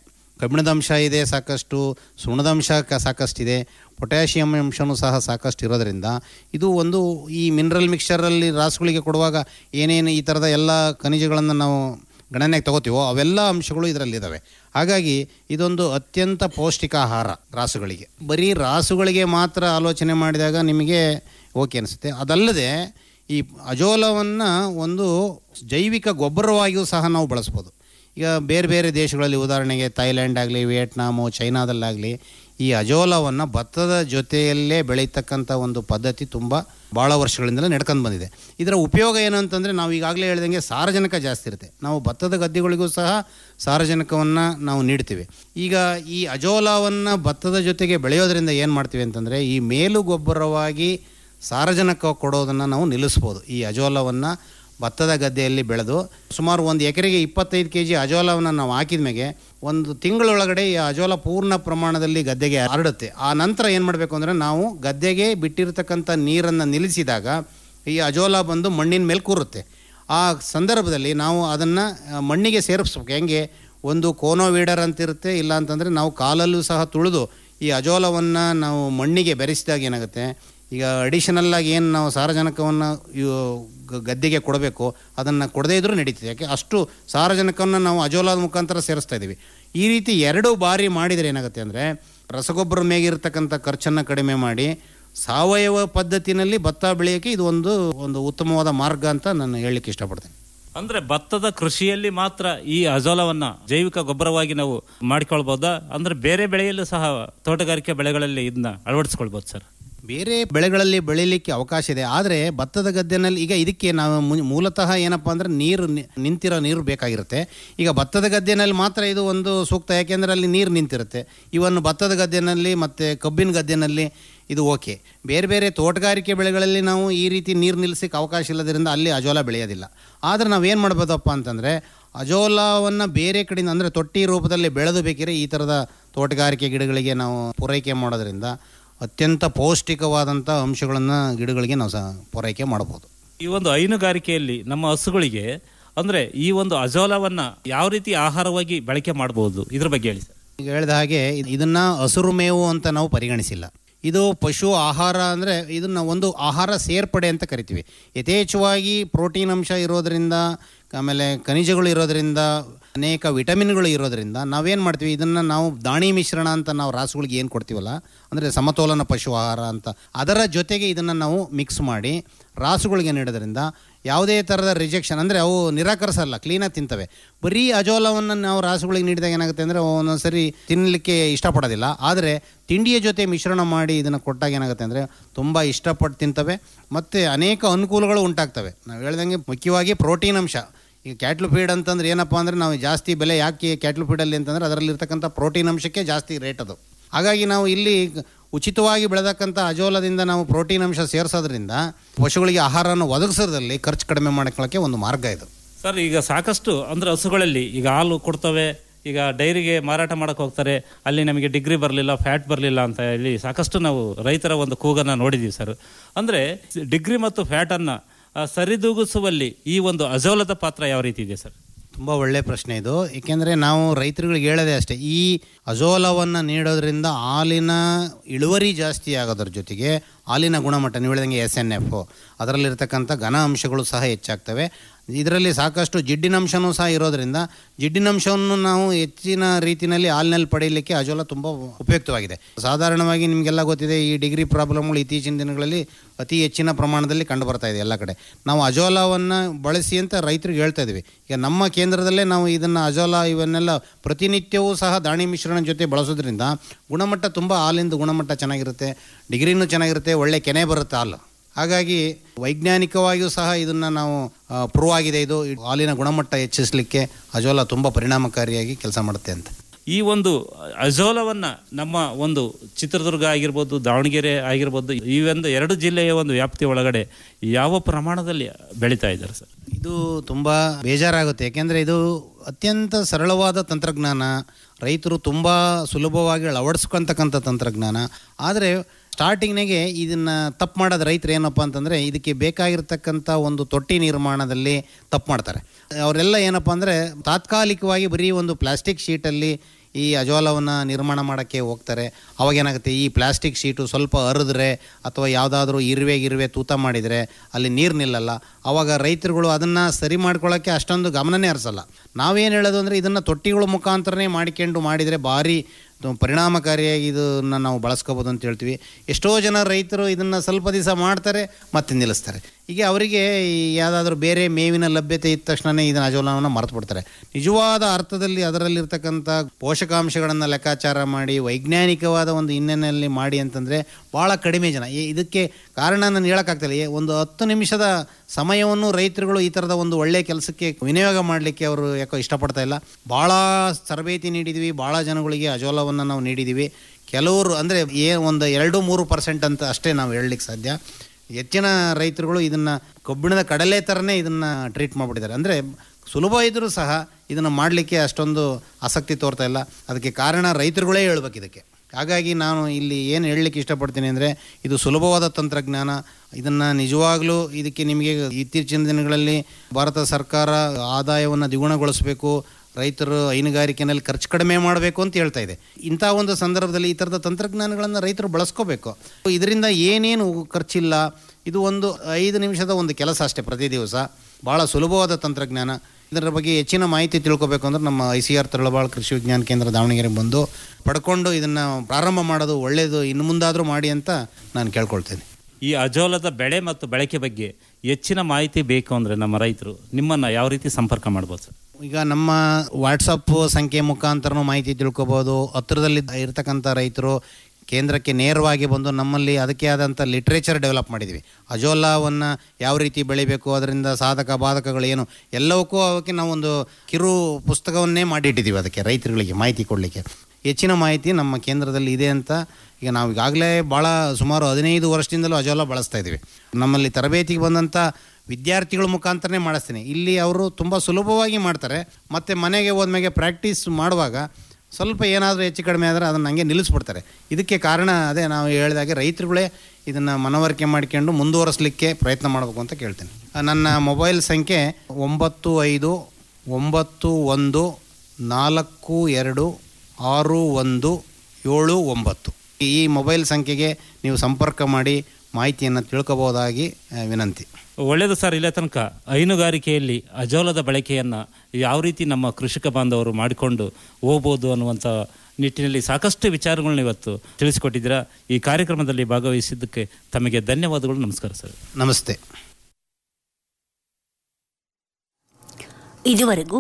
ಕಬ್ಬಿಣದ ಅಂಶ ಇದೆ ಸಾಕಷ್ಟು ಸುಣ್ಣದ ಅಂಶ ಕ ಸಾಕಷ್ಟಿದೆ ಪೊಟ್ಯಾಷಿಯಂ ಅಂಶನೂ ಸಹ ಸಾಕಷ್ಟು ಇರೋದರಿಂದ ಇದು ಒಂದು ಈ ಮಿನರಲ್ ಮಿಕ್ಸ್ಚರಲ್ಲಿ ರಾಸುಗಳಿಗೆ ಕೊಡುವಾಗ ಏನೇನು ಈ ಥರದ ಎಲ್ಲ ಖನಿಜಗಳನ್ನು ನಾವು ಗಣನೆಗೆ ತಗೋತೀವೋ ಅವೆಲ್ಲ ಅಂಶಗಳು ಇದರಲ್ಲಿದ್ದಾವೆ ಹಾಗಾಗಿ ಇದೊಂದು ಅತ್ಯಂತ ಪೌಷ್ಟಿಕ ಆಹಾರ ರಾಸುಗಳಿಗೆ ಬರೀ ರಾಸುಗಳಿಗೆ ಮಾತ್ರ ಆಲೋಚನೆ ಮಾಡಿದಾಗ ನಿಮಗೆ ಓಕೆ ಅನಿಸುತ್ತೆ ಅದಲ್ಲದೆ ಈ ಅಜೋಲವನ್ನು ಒಂದು ಜೈವಿಕ ಗೊಬ್ಬರವಾಗಿಯೂ ಸಹ ನಾವು ಬಳಸ್ಬೋದು ಈಗ ಬೇರೆ ಬೇರೆ ದೇಶಗಳಲ್ಲಿ ಉದಾಹರಣೆಗೆ ಥೈಲ್ಯಾಂಡ್ ಆಗಲಿ ವಿಯೆಟ್ನಾಮು ಚೈನಾದಲ್ಲಾಗಲಿ ಈ ಅಜೋಲವನ್ನು ಭತ್ತದ ಜೊತೆಯಲ್ಲೇ ಬೆಳೀತಕ್ಕಂಥ ಒಂದು ಪದ್ಧತಿ ತುಂಬ ಭಾಳ ವರ್ಷಗಳಿಂದಲೇ ನಡ್ಕೊಂಡು ಬಂದಿದೆ ಇದರ ಉಪಯೋಗ ಏನು ಅಂತಂದರೆ ನಾವು ಈಗಾಗಲೇ ಹೇಳ್ದಂಗೆ ಸಾರಜನಕ ಜಾಸ್ತಿ ಇರುತ್ತೆ ನಾವು ಭತ್ತದ ಗದ್ದೆಗಳಿಗೂ ಸಹ ಸಾರಜನಕವನ್ನು ನಾವು ನೀಡ್ತೀವಿ ಈಗ ಈ ಅಜೋಲವನ್ನು ಭತ್ತದ ಜೊತೆಗೆ ಬೆಳೆಯೋದ್ರಿಂದ ಏನು ಮಾಡ್ತೀವಿ ಅಂತಂದರೆ ಈ ಮೇಲು ಗೊಬ್ಬರವಾಗಿ ಸಾರಜನಕ ಕೊಡೋದನ್ನು ನಾವು ನಿಲ್ಲಿಸ್ಬೋದು ಈ ಅಜೋಲವನ್ನು ಭತ್ತದ ಗದ್ದೆಯಲ್ಲಿ ಬೆಳೆದು ಸುಮಾರು ಒಂದು ಎಕರೆಗೆ ಇಪ್ಪತ್ತೈದು ಕೆ ಜಿ ಅಜೋಲವನ್ನು ನಾವು ಹಾಕಿದ ಮೇಲೆ ಒಂದು ತಿಂಗಳೊಳಗಡೆ ಈ ಅಜೋಲ ಪೂರ್ಣ ಪ್ರಮಾಣದಲ್ಲಿ ಗದ್ದೆಗೆ ಹರಡುತ್ತೆ ಆ ನಂತರ ಏನು ಮಾಡಬೇಕು ಅಂದರೆ ನಾವು ಗದ್ದೆಗೆ ಬಿಟ್ಟಿರ್ತಕ್ಕಂಥ ನೀರನ್ನು ನಿಲ್ಲಿಸಿದಾಗ ಈ ಅಜೋಲ ಬಂದು ಮಣ್ಣಿನ ಮೇಲೆ ಕೂರುತ್ತೆ ಆ ಸಂದರ್ಭದಲ್ಲಿ ನಾವು ಅದನ್ನು ಮಣ್ಣಿಗೆ ಸೇರಿಸ್ಬೇಕು ಹೆಂಗೆ ಒಂದು ಕೋನೋ ವೀಡರ್ ಅಂತ ಇರುತ್ತೆ ಇಲ್ಲ ಅಂತಂದರೆ ನಾವು ಕಾಲಲ್ಲೂ ಸಹ ತುಳಿದು ಈ ಅಜೋಲವನ್ನು ನಾವು ಮಣ್ಣಿಗೆ ಬೆರೆಸಿದಾಗ ಏನಾಗುತ್ತೆ ಈಗ ಅಡಿಷನಲ್ಲಾಗಿ ಏನು ನಾವು ಸಾರಜನಕವನ್ನು ಗದ್ದೆಗೆ ಕೊಡಬೇಕು ಅದನ್ನು ಕೊಡದೇ ಇದ್ರೂ ನಡೀತಿದೆ ಯಾಕೆ ಅಷ್ಟು ಸಾರಜನಕವನ್ನು ನಾವು ಅಜೋಲದ ಮುಖಾಂತರ ಸೇರಿಸ್ತಾ ಇದ್ದೀವಿ ಈ ರೀತಿ ಎರಡು ಬಾರಿ ಮಾಡಿದರೆ ಏನಾಗುತ್ತೆ ಅಂದರೆ ರಸಗೊಬ್ಬರ ಮೇಗಿರ್ತಕ್ಕಂಥ ಖರ್ಚನ್ನು ಕಡಿಮೆ ಮಾಡಿ ಸಾವಯವ ಪದ್ಧತಿನಲ್ಲಿ ಭತ್ತ ಬೆಳೆಯೋಕ್ಕೆ ಇದು ಒಂದು ಒಂದು ಉತ್ತಮವಾದ ಮಾರ್ಗ ಅಂತ ನಾನು ಹೇಳಲಿಕ್ಕೆ ಇಷ್ಟಪಡ್ತೇನೆ ಅಂದ್ರೆ ಭತ್ತದ ಕೃಷಿಯಲ್ಲಿ ಮಾತ್ರ ಈ ಅಜೋಲವನ್ನ ಜೈವಿಕ ಗೊಬ್ಬರವಾಗಿ ನಾವು ಮಾಡಿಕೊಳ್ಬಹುದಾ ಅಂದ್ರೆ ಬೇರೆ ಬೆಳೆಯಲ್ಲೂ ಸಹ ತೋಟಗಾರಿಕೆ ಬೆಳೆಗಳಲ್ಲಿ ಇದನ್ನ ಅಳವಡಿಸ್ಕೊಳ್ಬಹುದು ಸರ್ ಬೇರೆ ಬೆಳೆಗಳಲ್ಲಿ ಬೆಳೀಲಿಕ್ಕೆ ಅವಕಾಶ ಇದೆ ಆದರೆ ಭತ್ತದ ಗದ್ದೆನಲ್ಲಿ ಈಗ ಇದಕ್ಕೆ ನಾವು ಮು- ಮೂಲತಃ ಏನಪ್ಪ ಅಂದರೆ ನೀರು ನಿ- ನಿಂತಿರೋ ನೀರು ಬೇಕಾಗಿರುತ್ತೆ ಈಗ ಭತ್ತದ ಗದ್ದೆನಲ್ಲಿ ಮಾತ್ರ ಇದು ಒಂದು ಸೂಕ್ತ ಯಾಕೆಂದರೆ ಅಲ್ಲಿ ನೀರು ನಿಂತಿರುತ್ತೆ ಇವನ್ ಭತ್ತದ ಗದ್ದೆನಲ್ಲಿ ಮತ್ತು ಕಬ್ಬಿನ ಗದ್ದೆನಲ್ಲಿ ಇದು ಓಕೆ ಬೇರೆ ಬೇರೆ ತೋಟಗಾರಿಕೆ ಬೆಳೆಗಳಲ್ಲಿ ನಾವು ಈ ರೀತಿ ನೀರು ನಿಲ್ಲಿಸಕ್ಕೆ ಅವಕಾಶ ಇಲ್ಲದರಿಂದ ಅಲ್ಲಿ ಅಜೋಲ ಬೆಳೆಯೋದಿಲ್ಲ ಆದರೆ ನಾವೇನು ಮಾಡ್ಬೋದಪ್ಪ ಅಂತಂದರೆ ಅಜೋಲವನ್ನು ಬೇರೆ ಕಡೆಯಿಂದ ಅಂದರೆ ತೊಟ್ಟಿ ರೂಪದಲ್ಲಿ ಬೆಳೆದು ಬೇಕಿದ್ರೆ ಈ ಥರದ ತೋಟಗಾರಿಕೆ ಗಿಡಗಳಿಗೆ ನಾವು ಪೂರೈಕೆ ಮಾಡೋದ್ರಿಂದ ಅತ್ಯಂತ ಪೌಷ್ಟಿಕವಾದಂಥ ಅಂಶಗಳನ್ನು ಗಿಡಗಳಿಗೆ ನಾವು ಸಹ ಪೂರೈಕೆ ಮಾಡ್ಬೋದು ಈ ಒಂದು ಹೈನುಗಾರಿಕೆಯಲ್ಲಿ ನಮ್ಮ ಹಸುಗಳಿಗೆ ಅಂದ್ರೆ ಈ ಒಂದು ಅಜೋಲವನ್ನ ಯಾವ ರೀತಿ ಆಹಾರವಾಗಿ ಬಳಕೆ ಮಾಡಬಹುದು ಇದ್ರ ಬಗ್ಗೆ ಹೇಳಿ ಸರ್ ಈಗ ಹೇಳಿದ ಹಾಗೆ ಇದ್- ಇದನ್ನ ಹಸುರು ಮೇವು ಅಂತ ನಾವು ಪರಿಗಣಿಸಿಲ್ಲ ಇದು ಪಶು ಆಹಾರ ಅಂದರೆ ಇದನ್ನು ಒಂದು ಆಹಾರ ಸೇರ್ಪಡೆ ಅಂತ ಕರಿತೀವಿ ಯಥೇಚ್ಛವಾಗಿ ಪ್ರೋಟೀನ್ ಅಂಶ ಇರೋದರಿಂದ ಆಮೇಲೆ ಖನಿಜಗಳು ಇರೋದರಿಂದ ಅನೇಕ ವಿಟಮಿನ್ಗಳು ಇರೋದರಿಂದ ನಾವೇನು ಮಾಡ್ತೀವಿ ಇದನ್ನು ನಾವು ದಾಣಿ ಮಿಶ್ರಣ ಅಂತ ನಾವು ರಾಸುಗಳಿಗೆ ಏನು ಕೊಡ್ತೀವಲ್ಲ ಅಂದರೆ ಸಮತೋಲನ ಪಶು ಆಹಾರ ಅಂತ ಅದರ ಜೊತೆಗೆ ಇದನ್ನು ನಾವು ಮಿಕ್ಸ್ ಮಾಡಿ ರಾಸುಗಳಿಗೆ ನೀಡೋದ್ರಿಂದ ಯಾವುದೇ ಥರದ ರಿಜೆಕ್ಷನ್ ಅಂದರೆ ಅವು ನಿರಾಕರಿಸಲ್ಲ ಕ್ಲೀನಾಗಿ ತಿಂತವೆ ಬರೀ ಅಜೋಲವನ್ನು ನಾವು ರಾಸುಗಳಿಗೆ ನೀಡಿದಾಗ ಏನಾಗುತ್ತೆ ಅಂದರೆ ಒಂದೊಂದು ಸರಿ ತಿನ್ನಲಿಕ್ಕೆ ಇಷ್ಟಪಡೋದಿಲ್ಲ ಆದರೆ ತಿಂಡಿಯ ಜೊತೆ ಮಿಶ್ರಣ ಮಾಡಿ ಇದನ್ನು ಕೊಟ್ಟಾಗ ಏನಾಗುತ್ತೆ ಅಂದರೆ ತುಂಬ ಇಷ್ಟಪಟ್ಟು ತಿಂತವೆ ಮತ್ತು ಅನೇಕ ಅನುಕೂಲಗಳು ಉಂಟಾಗ್ತವೆ ನಾವು ಹೇಳ್ದಂಗೆ ಮುಖ್ಯವಾಗಿ ಪ್ರೋಟೀನ್ ಅಂಶ ಈಗ ಕ್ಯಾಟ್ಲ್ ಫೀಡ್ ಅಂತಂದ್ರೆ ಏನಪ್ಪ ಅಂದರೆ ನಾವು ಜಾಸ್ತಿ ಬೆಲೆ ಯಾಕೆ ಕ್ಯಾಟ್ಲ್ ಫೀಡಲ್ಲಿ ಅಂತಂದರೆ ಅದರಲ್ಲಿರ್ತಕ್ಕಂಥ ಪ್ರೋಟೀನ್ ಅಂಶಕ್ಕೆ ಜಾಸ್ತಿ ರೇಟ್ ಅದು ಹಾಗಾಗಿ ನಾವು ಇಲ್ಲಿ ಉಚಿತವಾಗಿ ಬೆಳೆದಕ್ಕಂಥ ಅಜೋಲದಿಂದ ನಾವು ಪ್ರೋಟೀನ್ ಅಂಶ ಸೇರಿಸೋದ್ರಿಂದ ಪಶುಗಳಿಗೆ ಆಹಾರವನ್ನು ಒದಗಿಸೋದ್ರಲ್ಲಿ ಖರ್ಚು ಕಡಿಮೆ ಮಾಡ್ಕೊಳ್ಳೋಕ್ಕೆ ಒಂದು ಮಾರ್ಗ ಇದು ಸರ್ ಈಗ ಸಾಕಷ್ಟು ಅಂದ್ರೆ ಹಸುಗಳಲ್ಲಿ ಈಗ ಹಾಲು ಕೊಡ್ತವೆ ಈಗ ಡೈರಿಗೆ ಮಾರಾಟ ಮಾಡಕ್ಕೆ ಹೋಗ್ತಾರೆ ಅಲ್ಲಿ ನಮಗೆ ಡಿಗ್ರಿ ಬರಲಿಲ್ಲ ಫ್ಯಾಟ್ ಬರಲಿಲ್ಲ ಅಂತ ಹೇಳಿ ಸಾಕಷ್ಟು ನಾವು ರೈತರ ಒಂದು ಕೂಗನ್ನು ನೋಡಿದ್ದೀವಿ ಸರ್ ಅಂದರೆ ಡಿಗ್ರಿ ಮತ್ತು ಫ್ಯಾಟನ್ನು ಸರಿದೂಗಿಸುವಲ್ಲಿ ಈ ಒಂದು ಅಜೋಲದ ಪಾತ್ರ ಯಾವ ರೀತಿ ಇದೆ ಸರ್ ತುಂಬ ಒಳ್ಳೆ ಪ್ರಶ್ನೆ ಇದು ಏಕೆಂದರೆ ನಾವು ರೈತರುಗಳಿಗೆ ಹೇಳೋದೇ ಅಷ್ಟೇ ಈ ಅಜೋಲವನ್ನು ನೀಡೋದ್ರಿಂದ ಹಾಲಿನ ಇಳುವರಿ ಜಾಸ್ತಿ ಆಗೋದ್ರ ಜೊತೆಗೆ ಹಾಲಿನ ಗುಣಮಟ್ಟ ನೀವು ಹೇಳಿದಂಗೆ ಎಸ್ ಎನ್ ಎಫ್ ಅದರಲ್ಲಿರ್ತಕ್ಕಂಥ ಘನ ಅಂಶಗಳು ಸಹ ಹೆಚ್ಚಾಗ್ತವೆ ಇದರಲ್ಲಿ ಸಾಕಷ್ಟು ಜಿಡ್ಡಿನಂಶನೂ ಸಹ ಇರೋದ್ರಿಂದ ಜಿಡ್ಡಿನಂಶವನ್ನು ನಾವು ಹೆಚ್ಚಿನ ರೀತಿಯಲ್ಲಿ ಹಾಲಿನಲ್ಲಿ ಪಡೆಯಲಿಕ್ಕೆ ಅಜೋಲ ತುಂಬ ಉಪಯುಕ್ತವಾಗಿದೆ ಸಾಧಾರಣವಾಗಿ ನಿಮಗೆಲ್ಲ ಗೊತ್ತಿದೆ ಈ ಡಿಗ್ರಿ ಪ್ರಾಬ್ಲಮ್ಗಳು ಇತ್ತೀಚಿನ ದಿನಗಳಲ್ಲಿ ಅತಿ ಹೆಚ್ಚಿನ ಪ್ರಮಾಣದಲ್ಲಿ ಕಂಡು ಬರ್ತಾ ಇದೆ ಎಲ್ಲ ಕಡೆ ನಾವು ಅಜೋಲವನ್ನು ಬಳಸಿ ಅಂತ ರೈತರಿಗೆ ಹೇಳ್ತಾ ಇದ್ವಿ ಈಗ ನಮ್ಮ ಕೇಂದ್ರದಲ್ಲೇ ನಾವು ಇದನ್ನು ಅಜೋಲ ಇವನ್ನೆಲ್ಲ ಪ್ರತಿನಿತ್ಯವೂ ಸಹ ದಾಣಿ ಮಿಶ್ರಣ ಜೊತೆ ಬಳಸೋದ್ರಿಂದ ಗುಣಮಟ್ಟ ತುಂಬ ಹಾಲಿಂದ ಗುಣಮಟ್ಟ ಚೆನ್ನಾಗಿರುತ್ತೆ ಡಿಗ್ರಿನೂ ಚೆನ್ನಾಗಿರುತ್ತೆ ಒಳ್ಳೆ ಕೆನೆ ಬರುತ್ತೆ ಹಾಲು ಹಾಗಾಗಿ ವೈಜ್ಞಾನಿಕವಾಗಿಯೂ ಸಹ ಇದನ್ನು ನಾವು ಪ್ರೂವ್ ಆಗಿದೆ ಇದು ಈ ಹಾಲಿನ ಗುಣಮಟ್ಟ ಹೆಚ್ಚಿಸಲಿಕ್ಕೆ ಅಜೋಲ ತುಂಬ ಪರಿಣಾಮಕಾರಿಯಾಗಿ ಕೆಲಸ ಮಾಡುತ್ತೆ ಅಂತ ಈ ಒಂದು ಅಜೋಲವನ್ನ ನಮ್ಮ ಒಂದು ಚಿತ್ರದುರ್ಗ ಆಗಿರ್ಬೋದು ದಾವಣಗೆರೆ ಆಗಿರ್ಬೋದು ಈ ಒಂದು ಎರಡು ಜಿಲ್ಲೆಯ ಒಂದು ವ್ಯಾಪ್ತಿ ಒಳಗಡೆ ಯಾವ ಪ್ರಮಾಣದಲ್ಲಿ ಬೆಳೀತಾ ಇದ್ದಾರೆ ಸರ್ ಇದು ತುಂಬ ಬೇಜಾರಾಗುತ್ತೆ ಯಾಕೆಂದರೆ ಇದು ಅತ್ಯಂತ ಸರಳವಾದ ತಂತ್ರಜ್ಞಾನ ರೈತರು ತುಂಬ ಸುಲಭವಾಗಿ ಅಳವಡಿಸ್ಕೊತಕ್ಕಂಥ ತಂತ್ರಜ್ಞಾನ ಆದರೆ ಸ್ಟಾರ್ಟಿಂಗ್ನಾಗೆ ಇದನ್ನು ತಪ್ಪು ಮಾಡೋದು ರೈತರು ಏನಪ್ಪ ಅಂತಂದರೆ ಇದಕ್ಕೆ ಬೇಕಾಗಿರ್ತಕ್ಕಂಥ ಒಂದು ತೊಟ್ಟಿ ನಿರ್ಮಾಣದಲ್ಲಿ ತಪ್ಪು ಮಾಡ್ತಾರೆ ಅವರೆಲ್ಲ ಏನಪ್ಪ ಅಂದರೆ ತಾತ್ಕಾಲಿಕವಾಗಿ ಬರೀ ಒಂದು ಪ್ಲಾಸ್ಟಿಕ್ ಶೀಟಲ್ಲಿ ಈ ಅಜೋಲವನ್ನು ನಿರ್ಮಾಣ ಮಾಡೋಕ್ಕೆ ಹೋಗ್ತಾರೆ ಅವಾಗ ಏನಾಗುತ್ತೆ ಈ ಪ್ಲಾಸ್ಟಿಕ್ ಶೀಟು ಸ್ವಲ್ಪ ಹರಿದ್ರೆ ಅಥವಾ ಯಾವುದಾದ್ರೂ ಇರುವೆ ಗಿರುವೆ ತೂತ ಮಾಡಿದರೆ ಅಲ್ಲಿ ನೀರು ನಿಲ್ಲಲ್ಲ ಆವಾಗ ರೈತರುಗಳು ಅದನ್ನು ಸರಿ ಮಾಡ್ಕೊಳ್ಳೋಕ್ಕೆ ಅಷ್ಟೊಂದು ಗಮನನೇ ಹರಿಸಲ್ಲ ನಾವೇನು ಹೇಳೋದು ಅಂದರೆ ಇದನ್ನು ತೊಟ್ಟಿಗಳ ಮುಖಾಂತರನೇ ಮಾಡಿಕೊಂಡು ಮಾಡಿದರೆ ಭಾರಿ ತು- ಪರಿಣಾಮಕಾರಿಯಾಗಿ ಇದನ್ನು ನಾವು ಬಳಸ್ಕೋಬೋದು ಅಂತ ಹೇಳ್ತೀವಿ ಎಷ್ಟೋ ಜನ ರೈತರು ಇದನ್ನು ಸ್ವಲ್ಪ ದಿವಸ ಮಾಡ್ತಾರೆ ಮತ್ತೆ ನಿಲ್ಲಿಸ್ತಾರೆ ಈಗ ಅವರಿಗೆ ಯಾವುದಾದ್ರೂ ಬೇರೆ ಮೇವಿನ ಲಭ್ಯತೆ ಇದ್ದ ತಕ್ಷಣವೇ ಇದನ್ನು ಅಜೋಲವನ್ನು ಮರೆತು ಬಿಡ್ತಾರೆ ನಿಜವಾದ ಅರ್ಥದಲ್ಲಿ ಅದರಲ್ಲಿರ್ತಕ್ಕಂಥ ಪೋಷಕಾಂಶಗಳನ್ನು ಲೆಕ್ಕಾಚಾರ ಮಾಡಿ ವೈಜ್ಞಾನಿಕವಾದ ಒಂದು ಹಿನ್ನೆಲೆಯಲ್ಲಿ ಮಾಡಿ ಅಂತಂದರೆ ಭಾಳ ಕಡಿಮೆ ಜನ ಈ- ಇದಕ್ಕೆ ಕಾರಣ ನಾನು ಹೇಳೋಕ್ಕಾಗ್ತಿಲ್ಲ ಏ- ಒಂದು ಹತ್ತು ನಿಮಿಷದ ಸಮಯವನ್ನು ರೈತರುಗಳು ಈ ಥರದ ಒಂದು ಒಳ್ಳೆಯ ಕೆಲಸಕ್ಕೆ ವಿನಿಯೋಗ ಮಾಡಲಿಕ್ಕೆ ಅವರು ಯಾಕೋ ಇಷ್ಟಪಡ್ತಾ ಇಲ್ಲ ಭಾಳ ತರಬೇತಿ ನೀಡಿದ್ವಿ ಭಾಳ ಜನಗಳಿಗೆ ಅಜೋಲವನ್ನು ನಾವು ನೀಡಿದ್ದೀವಿ ಕೆಲವರು ಅಂದರೆ ಏ ಒಂದು ಎರಡು ಮೂರು ಪರ್ಸೆಂಟ್ ಅಂತ ಅಷ್ಟೇ ನಾವು ಹೇಳಲಿಕ್ಕೆ ಸಾಧ್ಯ ಹೆಚ್ಚಿನ ರೈತರುಗಳು ಇದನ್ನು ಕಬ್ಬಿಣದ ಕಡಲೆ ಥರನೇ ಇದನ್ನು ಟ್ರೀಟ್ ಮಾಡಿಬಿಟ್ಟಿದ್ದಾರೆ ಅಂದರೆ ಸುಲಭ ಇದ್ದರೂ ಸಹ ಇದನ್ನು ಮಾಡಲಿಕ್ಕೆ ಅಷ್ಟೊಂದು ಆಸಕ್ತಿ ತೋರ್ತಾ ಇಲ್ಲ ಅದಕ್ಕೆ ಕಾರಣ ರೈತರುಗಳೇ ಹೇಳ್ಬೇಕು ಇದಕ್ಕೆ ಹಾಗಾಗಿ ನಾನು ಇಲ್ಲಿ ಏನು ಹೇಳಲಿಕ್ಕೆ ಇಷ್ಟಪಡ್ತೀನಿ ಅಂದರೆ ಇದು ಸುಲಭವಾದ ತಂತ್ರಜ್ಞಾನ ಇದನ್ನು ನಿಜವಾಗ್ಲೂ ಇದಕ್ಕೆ ನಿಮಗೆ ಇತ್ತೀಚಿನ ದಿನಗಳಲ್ಲಿ ಭಾರತ ಸರ್ಕಾರ ಆದಾಯವನ್ನು ದ್ವಿಗುಣಗೊಳಿಸಬೇಕು ರೈತರು ಹೈನುಗಾರಿಕೆನಲ್ಲಿ ಖರ್ಚು ಕಡಿಮೆ ಮಾಡಬೇಕು ಅಂತ ಹೇಳ್ತಾ ಇದೆ ಇಂಥ ಒಂದು ಸಂದರ್ಭದಲ್ಲಿ ಈ ಥರದ ತಂತ್ರಜ್ಞಾನಗಳನ್ನು ರೈತರು ಬಳಸ್ಕೋಬೇಕು ಇದರಿಂದ ಏನೇನು ಖರ್ಚಿಲ್ಲ ಇದು ಒಂದು ಐದು ನಿಮಿಷದ ಒಂದು ಕೆಲಸ ಅಷ್ಟೇ ಪ್ರತಿ ದಿವಸ ಭಾಳ ಸುಲಭವಾದ ತಂತ್ರಜ್ಞಾನ ಇದರ ಬಗ್ಗೆ ಹೆಚ್ಚಿನ ಮಾಹಿತಿ ತಿಳ್ಕೊಬೇಕು ಅಂದ್ರೆ ನಮ್ಮ ಐ ಸಿ ಆರ್ ತರಳಬಾಳ್ ಕೃಷಿ ವಿಜ್ಞಾನ ಕೇಂದ್ರ ದಾವಣಗೆರೆಗೆ ಬಂದು ಪಡ್ಕೊಂಡು ಇದನ್ನು ಪ್ರಾರಂಭ ಮಾಡೋದು ಒಳ್ಳೆಯದು ಇನ್ನು ಮುಂದಾದರೂ ಮಾಡಿ ಅಂತ ನಾನು ಕೇಳ್ಕೊಳ್ತೇನೆ ಈ ಅಜೋಲದ ಬೆಳೆ ಮತ್ತು ಬಳಕೆ ಬಗ್ಗೆ ಹೆಚ್ಚಿನ ಮಾಹಿತಿ ಬೇಕು ಅಂದರೆ ನಮ್ಮ ರೈತರು ನಿಮ್ಮನ್ನು ಯಾವ ರೀತಿ ಸಂಪರ್ಕ ಮಾಡ್ಬೋದು ಸರ್ ಈಗ ನಮ್ಮ ವಾಟ್ಸಪ್ ಸಂಖ್ಯೆ ಮುಖಾಂತರನೂ ಮಾಹಿತಿ ತಿಳ್ಕೊಬೋದು ಹತ್ತಿರದಲ್ಲಿ ಇರ್ತಕ್ಕಂಥ ರೈತರು ಕೇಂದ್ರಕ್ಕೆ ನೇರವಾಗಿ ಬಂದು ನಮ್ಮಲ್ಲಿ ಅದಕ್ಕೆ ಆದಂಥ ಲಿಟ್ರೇಚರ್ ಡೆವಲಪ್ ಮಾಡಿದ್ವಿ ಅಜೋಲಾವನ್ನು ಯಾವ ರೀತಿ ಬೆಳಿಬೇಕು ಅದರಿಂದ ಸಾಧಕ ಬಾಧಕಗಳು ಏನು ಎಲ್ಲವಕ್ಕೂ ಅವಕ್ಕೆ ನಾವೊಂದು ಕಿರು ಪುಸ್ತಕವನ್ನೇ ಮಾಡಿಟ್ಟಿದ್ದೀವಿ ಅದಕ್ಕೆ ರೈತರುಗಳಿಗೆ ಮಾಹಿತಿ ಕೊಡಲಿಕ್ಕೆ ಹೆಚ್ಚಿನ ಮಾಹಿತಿ ನಮ್ಮ ಕೇಂದ್ರದಲ್ಲಿ ಇದೆ ಅಂತ ಈಗ ನಾವು ಈಗಾಗಲೇ ಭಾಳ ಸುಮಾರು ಹದಿನೈದು ವರ್ಷದಿಂದಲೂ ಅಜೋಲಾ ಬಳಸ್ತಾ ಇದ್ದೀವಿ ನಮ್ಮಲ್ಲಿ ತರಬೇತಿಗೆ ಬಂದಂಥ ವಿದ್ಯಾರ್ಥಿಗಳ ಮುಖಾಂತರನೇ ಮಾಡಿಸ್ತೀನಿ ಇಲ್ಲಿ ಅವರು ತುಂಬ ಸುಲಭವಾಗಿ ಮಾಡ್ತಾರೆ ಮತ್ತು ಮನೆಗೆ ಹೋದ್ಮೇಲೆ ಪ್ರಾಕ್ಟೀಸ್ ಮಾಡುವಾಗ ಸ್ವಲ್ಪ ಏನಾದರೂ ಹೆಚ್ಚು ಕಡಿಮೆ ಆದರೆ ಅದನ್ನು ಹಂಗೆ ನಿಲ್ಲಿಸ್ಬಿಡ್ತಾರೆ ಇದಕ್ಕೆ ಕಾರಣ ಅದೇ ನಾವು ಹೇಳಿದಾಗೆ ರೈತರುಗಳೇ ಇದನ್ನು ಮನವರಿಕೆ ಮಾಡ್ಕೊಂಡು ಮುಂದುವರಿಸಲಿಕ್ಕೆ ಪ್ರಯತ್ನ ಮಾಡಬೇಕು ಅಂತ ಕೇಳ್ತೀನಿ ನನ್ನ ಮೊಬೈಲ್ ಸಂಖ್ಯೆ ಒಂಬತ್ತು ಐದು ಒಂಬತ್ತು ಒಂದು ನಾಲ್ಕು ಎರಡು ಆರು ಒಂದು ಏಳು ಒಂಬತ್ತು ಈ ಮೊಬೈಲ್ ಸಂಖ್ಯೆಗೆ ನೀವು ಸಂಪರ್ಕ ಮಾಡಿ ಮಾಹಿತಿಯನ್ನು ತಿಳ್ಕೊಬೋದಾಗಿ ಆ, ವಿನಂತಿ ಒಳ್ಳೆಯದು ಸರ್ ಇಲ್ಲೇ ತನಕ ಹೈನುಗಾರಿಕೆಯಲ್ಲಿ ಅಜೋಲದ ಬಳಕೆಯನ್ನು ಯಾವ ರೀತಿ ನಮ್ಮ ಕೃಷಿಕ ಬಾಂಧವರು ಮಾಡಿಕೊಂಡು ಹೋಗ್ಬೋದು ಅನ್ನುವಂಥ ನಿಟ್ಟಿನಲ್ಲಿ ಸಾಕಷ್ಟು ವಿಚಾರಗಳನ್ನ ಇವತ್ತು ತಿಳಿಸಿಕೊಟ್ಟಿದ್ದೀರಾ ಈ ಕಾರ್ಯಕ್ರಮದಲ್ಲಿ ಭಾಗವಹಿಸಿದ್ದಕ್ಕೆ ತಮಗೆ ಧನ್ಯವಾದಗಳು ನಮಸ್ಕಾರ ಸರ್ ನಮಸ್ತೆ ಇದುವರೆಗೂ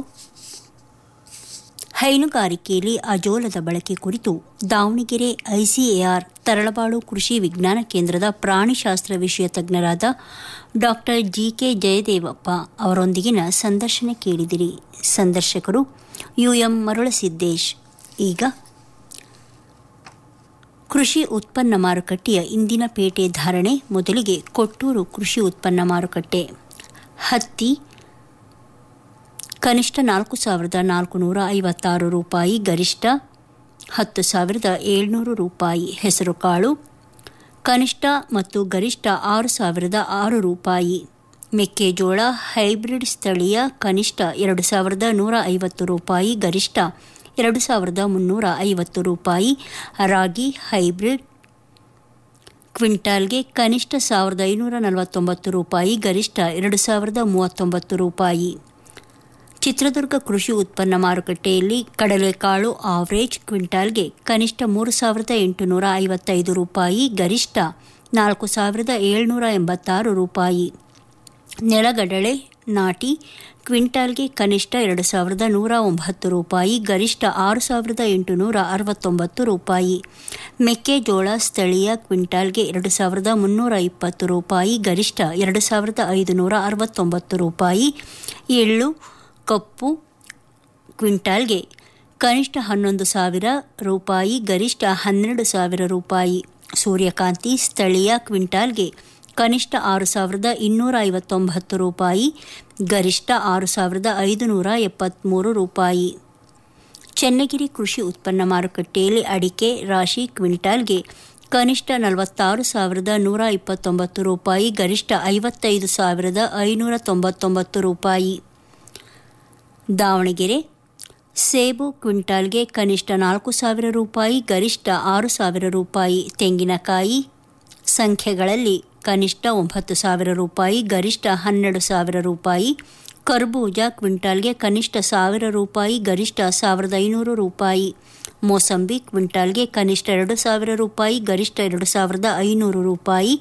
ಹೈನುಗಾರಿಕೆಯಲ್ಲಿ ಅಜೋಲದ ಬಳಕೆ ಕುರಿತು ದಾವಣಗೆರೆ ಐಸಿಎಆರ್ ತರಳಬಾಳು ಕೃಷಿ ವಿಜ್ಞಾನ ಕೇಂದ್ರದ ಪ್ರಾಣಿಶಾಸ್ತ್ರ ವಿಷಯ ತಜ್ಞರಾದ ಡಾಕ್ಟರ್ ಜಿಕೆ ಜಯದೇವಪ್ಪ ಅವರೊಂದಿಗಿನ ಸಂದರ್ಶನ ಕೇಳಿದಿರಿ ಸಂದರ್ಶಕರು ಯುಎಂ ಮರುಳಸಿದ್ದೇಶ್ ಈಗ ಕೃಷಿ ಉತ್ಪನ್ನ ಮಾರುಕಟ್ಟೆಯ ಇಂದಿನ ಪೇಟೆ ಧಾರಣೆ ಮೊದಲಿಗೆ ಕೊಟ್ಟೂರು ಕೃಷಿ ಉತ್ಪನ್ನ ಮಾರುಕಟ್ಟೆ ಹತ್ತಿ ಕನಿಷ್ಠ ನಾಲ್ಕು ಸಾವಿರದ ನಾಲ್ಕು ನೂರ ಐವತ್ತಾರು ರೂಪಾಯಿ ಗರಿಷ್ಠ ಹತ್ತು ಸಾವಿರದ ಏಳ್ನೂರು ರೂಪಾಯಿ ಹೆಸರುಕಾಳು ಕನಿಷ್ಠ ಮತ್ತು ಗರಿಷ್ಠ ಆರು ಸಾವಿರದ ಆರು ರೂಪಾಯಿ ಮೆಕ್ಕೆಜೋಳ ಹೈಬ್ರಿಡ್ ಸ್ಥಳೀಯ ಕನಿಷ್ಠ ಎರಡು ಸಾವಿರದ ನೂರ ಐವತ್ತು ರೂಪಾಯಿ ಗರಿಷ್ಠ ಎರಡು ಸಾವಿರದ ಮುನ್ನೂರ ಐವತ್ತು ರೂಪಾಯಿ ರಾಗಿ ಹೈಬ್ರಿಡ್ ಕ್ವಿಂಟಾಲ್ಗೆ ಕನಿಷ್ಠ ಸಾವಿರದ ಐನೂರ ನಲವತ್ತೊಂಬತ್ತು ರೂಪಾಯಿ ಗರಿಷ್ಠ ಎರಡು ಸಾವಿರದ ಮೂವತ್ತೊಂಬತ್ತು ರೂಪಾಯಿ ಚಿತ್ರದುರ್ಗ ಕೃಷಿ ಉತ್ಪನ್ನ ಮಾರುಕಟ್ಟೆಯಲ್ಲಿ ಕಡಲೆಕಾಳು ಆವರೇಜ್ ಕ್ವಿಂಟಾಲ್ಗೆ ಕನಿಷ್ಠ ಮೂರು ಸಾವಿರದ ಎಂಟುನೂರ ಐವತ್ತೈದು ರೂಪಾಯಿ ಗರಿಷ್ಠ ನಾಲ್ಕು ಸಾವಿರದ ಏಳ್ನೂರ ಎಂಬತ್ತಾರು ರೂಪಾಯಿ ನೆಲಗಡಲೆ ನಾಟಿ ಕ್ವಿಂಟಾಲ್ಗೆ ಕನಿಷ್ಠ ಎರಡು ಸಾವಿರದ ನೂರ ಒಂಬತ್ತು ರೂಪಾಯಿ ಗರಿಷ್ಠ ಆರು ಸಾವಿರದ ಎಂಟುನೂರ ಅರವತ್ತೊಂಬತ್ತು ರೂಪಾಯಿ ಮೆಕ್ಕೆಜೋಳ ಸ್ಥಳೀಯ ಕ್ವಿಂಟಾಲ್ಗೆ ಎರಡು ಸಾವಿರದ ಮುನ್ನೂರ ಇಪ್ಪತ್ತು ರೂಪಾಯಿ ಗರಿಷ್ಠ ಎರಡು ಸಾವಿರದ ಐದುನೂರ ಅರವತ್ತೊಂಬತ್ತು ರೂಪಾಯಿ ಎಳ್ಳು ಕಪ್ಪು ಕ್ವಿಂಟಾಲ್ಗೆ ಕನಿಷ್ಠ ಹನ್ನೊಂದು ಸಾವಿರ ರೂಪಾಯಿ ಗರಿಷ್ಠ ಹನ್ನೆರಡು ಸಾವಿರ ರೂಪಾಯಿ ಸೂರ್ಯಕಾಂತಿ ಸ್ಥಳೀಯ ಕ್ವಿಂಟಾಲ್ಗೆ ಕನಿಷ್ಠ ಆರು ಸಾವಿರದ ಇನ್ನೂರ ಐವತ್ತೊಂಬತ್ತು ರೂಪಾಯಿ ಗರಿಷ್ಠ ಆರು ಸಾವಿರದ ಐದುನೂರ ಎಪ್ಪತ್ತ್ಮೂರು ರೂಪಾಯಿ ಚೆನ್ನಗಿರಿ ಕೃಷಿ ಉತ್ಪನ್ನ ಮಾರುಕಟ್ಟೆಯಲ್ಲಿ ಅಡಿಕೆ ರಾಶಿ ಕ್ವಿಂಟಾಲ್ಗೆ ಕನಿಷ್ಠ ನಲವತ್ತಾರು ಸಾವಿರದ ನೂರ ಇಪ್ಪತ್ತೊಂಬತ್ತು ರೂಪಾಯಿ ಗರಿಷ್ಠ ಐವತ್ತೈದು ಸಾವಿರದ ಐನೂರ ತೊಂಬತ್ತೊಂಬತ್ತು ರೂಪಾಯಿ ದಾವಣಗೆರೆ ಸೇಬು ಕ್ವಿಂಟಾಲ್ಗೆ ಕನಿಷ್ಠ ನಾಲ್ಕು ಸಾವಿರ ರೂಪಾಯಿ ಗರಿಷ್ಠ ಆರು ಸಾವಿರ ರೂಪಾಯಿ ತೆಂಗಿನಕಾಯಿ ಸಂಖ್ಯೆಗಳಲ್ಲಿ ಕನಿಷ್ಠ ಒಂಬತ್ತು ಸಾವಿರ ರೂಪಾಯಿ ಗರಿಷ್ಠ ಹನ್ನೆರಡು ಸಾವಿರ ರೂಪಾಯಿ ಕರ್ಬೂಜ ಕ್ವಿಂಟಾಲ್ಗೆ ಕನಿಷ್ಠ ಸಾವಿರ ರೂಪಾಯಿ ಗರಿಷ್ಠ ಸಾವಿರದ ಐನೂರು ರೂಪಾಯಿ ಮೋಸಂಬಿ ಕ್ವಿಂಟಾಲ್ಗೆ ಕನಿಷ್ಠ ಎರಡು ಸಾವಿರ ರೂಪಾಯಿ ಗರಿಷ್ಠ ಎರಡು ಸಾವಿರದ ಐನೂರು ರೂಪಾಯಿ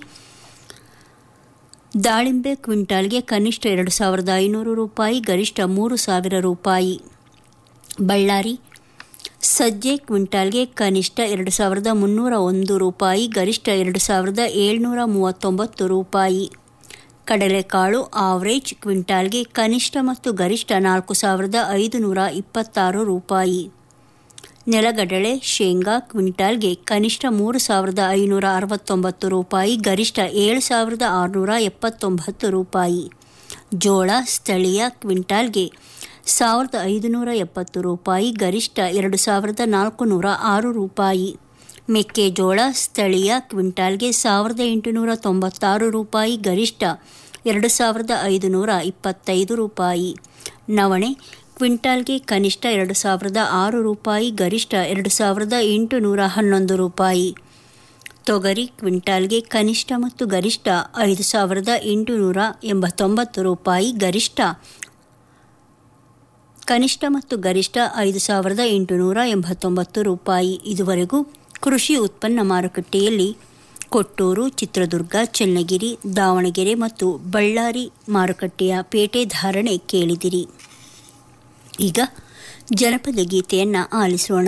ದಾಳಿಂಬೆ ಕ್ವಿಂಟಾಲ್ಗೆ ಕನಿಷ್ಠ ಎರಡು ಸಾವಿರದ ಐನೂರು ರೂಪಾಯಿ ಗರಿಷ್ಠ ಮೂರು ಸಾವಿರ ರೂಪಾಯಿ ಬಳ್ಳಾರಿ ಸಜ್ಜೆ ಕ್ವಿಂಟಾಲ್ಗೆ ಕನಿಷ್ಠ ಎರಡು ಸಾವಿರದ ಮುನ್ನೂರ ಒಂದು ರೂಪಾಯಿ ಗರಿಷ್ಠ ಎರಡು ಸಾವಿರದ ಏಳ್ನೂರ ಮೂವತ್ತೊಂಬತ್ತು ರೂಪಾಯಿ ಕಡಲೆಕಾಳು ಆವರೇಜ್ ಕ್ವಿಂಟಾಲ್ಗೆ ಕನಿಷ್ಠ ಮತ್ತು ಗರಿಷ್ಠ ನಾಲ್ಕು ಸಾವಿರದ ಐದು ನೂರ ಇಪ್ಪತ್ತಾರು ರೂಪಾಯಿ ನೆಲಗಡಲೆ ಶೇಂಗಾ ಕ್ವಿಂಟಾಲ್ಗೆ ಕನಿಷ್ಠ ಮೂರು ಸಾವಿರದ ಐನೂರ ಅರವತ್ತೊಂಬತ್ತು ರೂಪಾಯಿ ಗರಿಷ್ಠ ಏಳು ಸಾವಿರದ ಆರುನೂರ ಎಪ್ಪತ್ತೊಂಬತ್ತು ರೂಪಾಯಿ ಜೋಳ ಸ್ಥಳೀಯ ಕ್ವಿಂಟಾಲ್ಗೆ ಸಾವಿರದ ಐದುನೂರ ಎಪ್ಪತ್ತು ರೂಪಾಯಿ ಗರಿಷ್ಠ ಎರಡು ಸಾವಿರದ ನಾಲ್ಕು ನೂರ ಆರು ರೂಪಾಯಿ ಮೆಕ್ಕೆಜೋಳ ಸ್ಥಳೀಯ ಕ್ವಿಂಟಾಲ್ಗೆ ಸಾವಿರದ ಎಂಟುನೂರ ತೊಂಬತ್ತಾರು ರೂಪಾಯಿ ಗರಿಷ್ಠ ಎರಡು ಸಾವಿರದ ಐದುನೂರ ಇಪ್ಪತ್ತೈದು ರೂಪಾಯಿ ನವಣೆ ಕ್ವಿಂಟಾಲ್ಗೆ ಕನಿಷ್ಠ ಎರಡು ಸಾವಿರದ ಆರು ರೂಪಾಯಿ ಗರಿಷ್ಠ ಎರಡು ಸಾವಿರದ ಎಂಟುನೂರ ಹನ್ನೊಂದು ರೂಪಾಯಿ ತೊಗರಿ ಕ್ವಿಂಟಾಲ್ಗೆ ಕನಿಷ್ಠ ಮತ್ತು ಗರಿಷ್ಠ ಐದು ಸಾವಿರದ ಎಂಟುನೂರ ಎಂಬತ್ತೊಂಬತ್ತು ರೂಪಾಯಿ ಗರಿಷ್ಠ ಕನಿಷ್ಠ ಮತ್ತು ಗರಿಷ್ಠ ಐದು ಸಾವಿರದ ಎಂಟುನೂರ ಎಂಬತ್ತೊಂಬತ್ತು ರೂಪಾಯಿ ಇದುವರೆಗೂ ಕೃಷಿ ಉತ್ಪನ್ನ ಮಾರುಕಟ್ಟೆಯಲ್ಲಿ ಕೊಟ್ಟೂರು ಚಿತ್ರದುರ್ಗ ಚನ್ನಗಿರಿ ದಾವಣಗೆರೆ ಮತ್ತು ಬಳ್ಳಾರಿ ಮಾರುಕಟ್ಟೆಯ ಪೇಟೆ ಧಾರಣೆ ಕೇಳಿದಿರಿ ಈಗ ಜನಪದ ಗೀತೆಯನ್ನು ಆಲಿಸೋಣ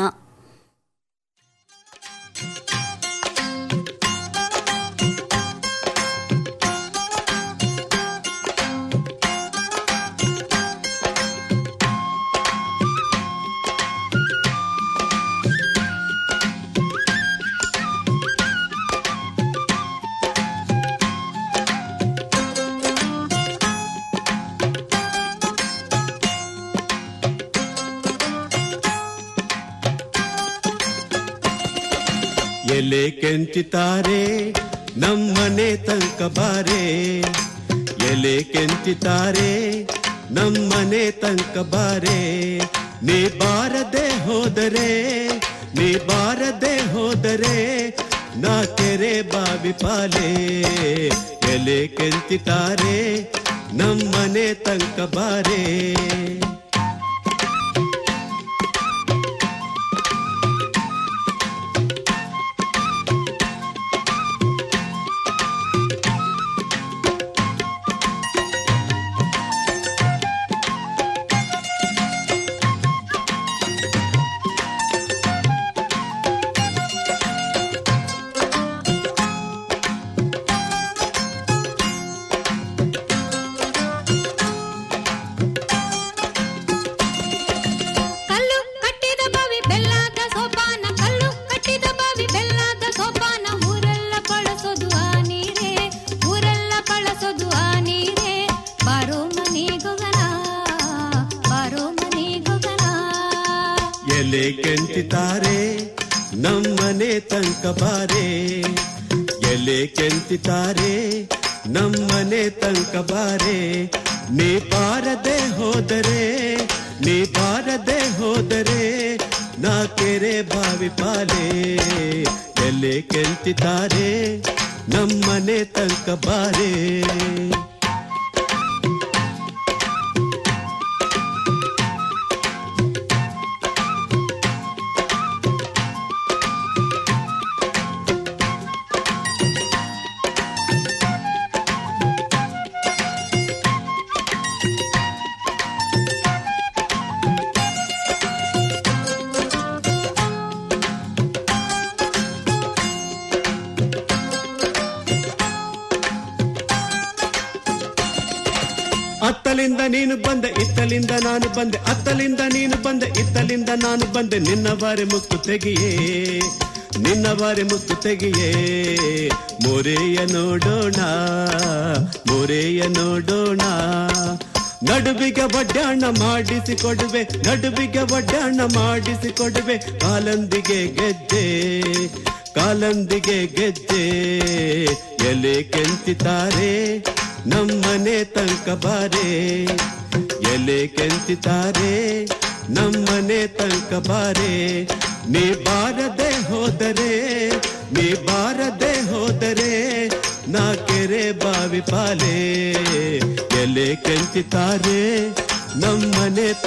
ಎಲೆ ಕೆಂಚಿತಾರೆ ನಮ್ಮನೆ ತನಕ ಬಾರೆ ಎಲೆ ಕೆಂಚಿತಾರೆ ನಮ್ಮನೆ ತನಕ ಬಾರೆ ನೀ ಬಾರದೆ ಹೋದರೆ ನೀ ಬಾರದೆ ಹೋದರೆ ನಾ ಕೆರೆ ಬಾವಿ ಪಾಲೆ ಎಲೆ ಕೆಂಚಿತಾರೆ ನಮ್ಮನೆ ತನಕ ಬಾರೆ ಕಲ್ಲು ಕಟ್ಟಿದ ಬಾವಿ ಬೆಲ್ಲದ ಸೋಪಾನ ಕಲ್ಲು ಕಟ್ಟಿದ ಬಾವಿ ಬೆಲ್ಲದ ಸೋಪಾನ ಊರೆಲ್ಲ ಬಳಸೋದು ಆ ನೀರೇ ಊರೆಲ್ಲ ಬಳಸೋದು ಆ ನೀರೇ ಬಾರೋ ಮನೆಗೊಗನ ಬಾರೋ ಮನೆಗೊಗನ ಎಲೆ ಕೆಂಚಿತಾರೆ ನಮ್ಮನೆ ತನಕ ಬಾರೆ ಎಲೆ ಕೆಂಚಿತಾರೆ ನಮ್ಮನೆ ತನಕ ಬಾರೆ ನೀ ಬಾರದೆ ಹೋದರೆ ನೀ ಬಾರದೆ ಹೋದರೆ ನಾ ಕೆರೆ ಬಾವಿ ಪಾಲೆ ಎಲೆ ಕೆಂಚಿತಾರೆ ನಮ್ಮನೆ ತನಕ ಬಾರೆ ಅತ್ತಲಿಂದ ನೀನು ಬಂದೆ ಇತ್ತಲಿಂದ ನಾನು ಬಂದೆ ಅತ್ತಲಿಂದ ನೀನು ಬಂದೆ ಇತ್ತಲಿಂದ ನಾನು ಬಂದೆ ನಿನ್ನ ಬಾರಿ ಮುತ್ತು ತೆಗಿಯೇ ನಿನ್ನ ಬಾರಿ ಮುತ್ತು ತೆಗಿಯೇ ಮೊರೆಯ ನೋಡೋಣ ಮೊರೆಯ ನೋಡೋಣ ನಡುವಿಗೆ ಒಡ್ಡಾಣ ಮಾಡಿಸಿ ಕೊಡುವೆ ನಡುವಿಗೆ ಒಡ್ಡಾಣ ಮಾಡಿಸಿ ಕೊಡುವೆ ಕಾಲಂದಿಗೆ ಗೆದ್ದೆ ಕಾಲಂದಿಗೆ ಗೆದ್ದೆ ಎಲೆ ಕೆಂಚಿತಾರೆ ನಮ್ಮನೆ ತನಕ ಬಾರೆ ಎಲೆ ಕೆಂಚಿತಾರೆ ನಮ್ಮನೆ ತನಕ ಬಾರೆ ನೀ ಬಾರದೆ ಹೋದರೆ ನೀ ಬಾರದೆ ಹೋದರೆ ನಾ ಕೆರೆ ಬಾವಿ ಪಾಲೆ ಎಲೆ ಕೆಂಚಿತಾರೆ ನಮ್ಮನೆ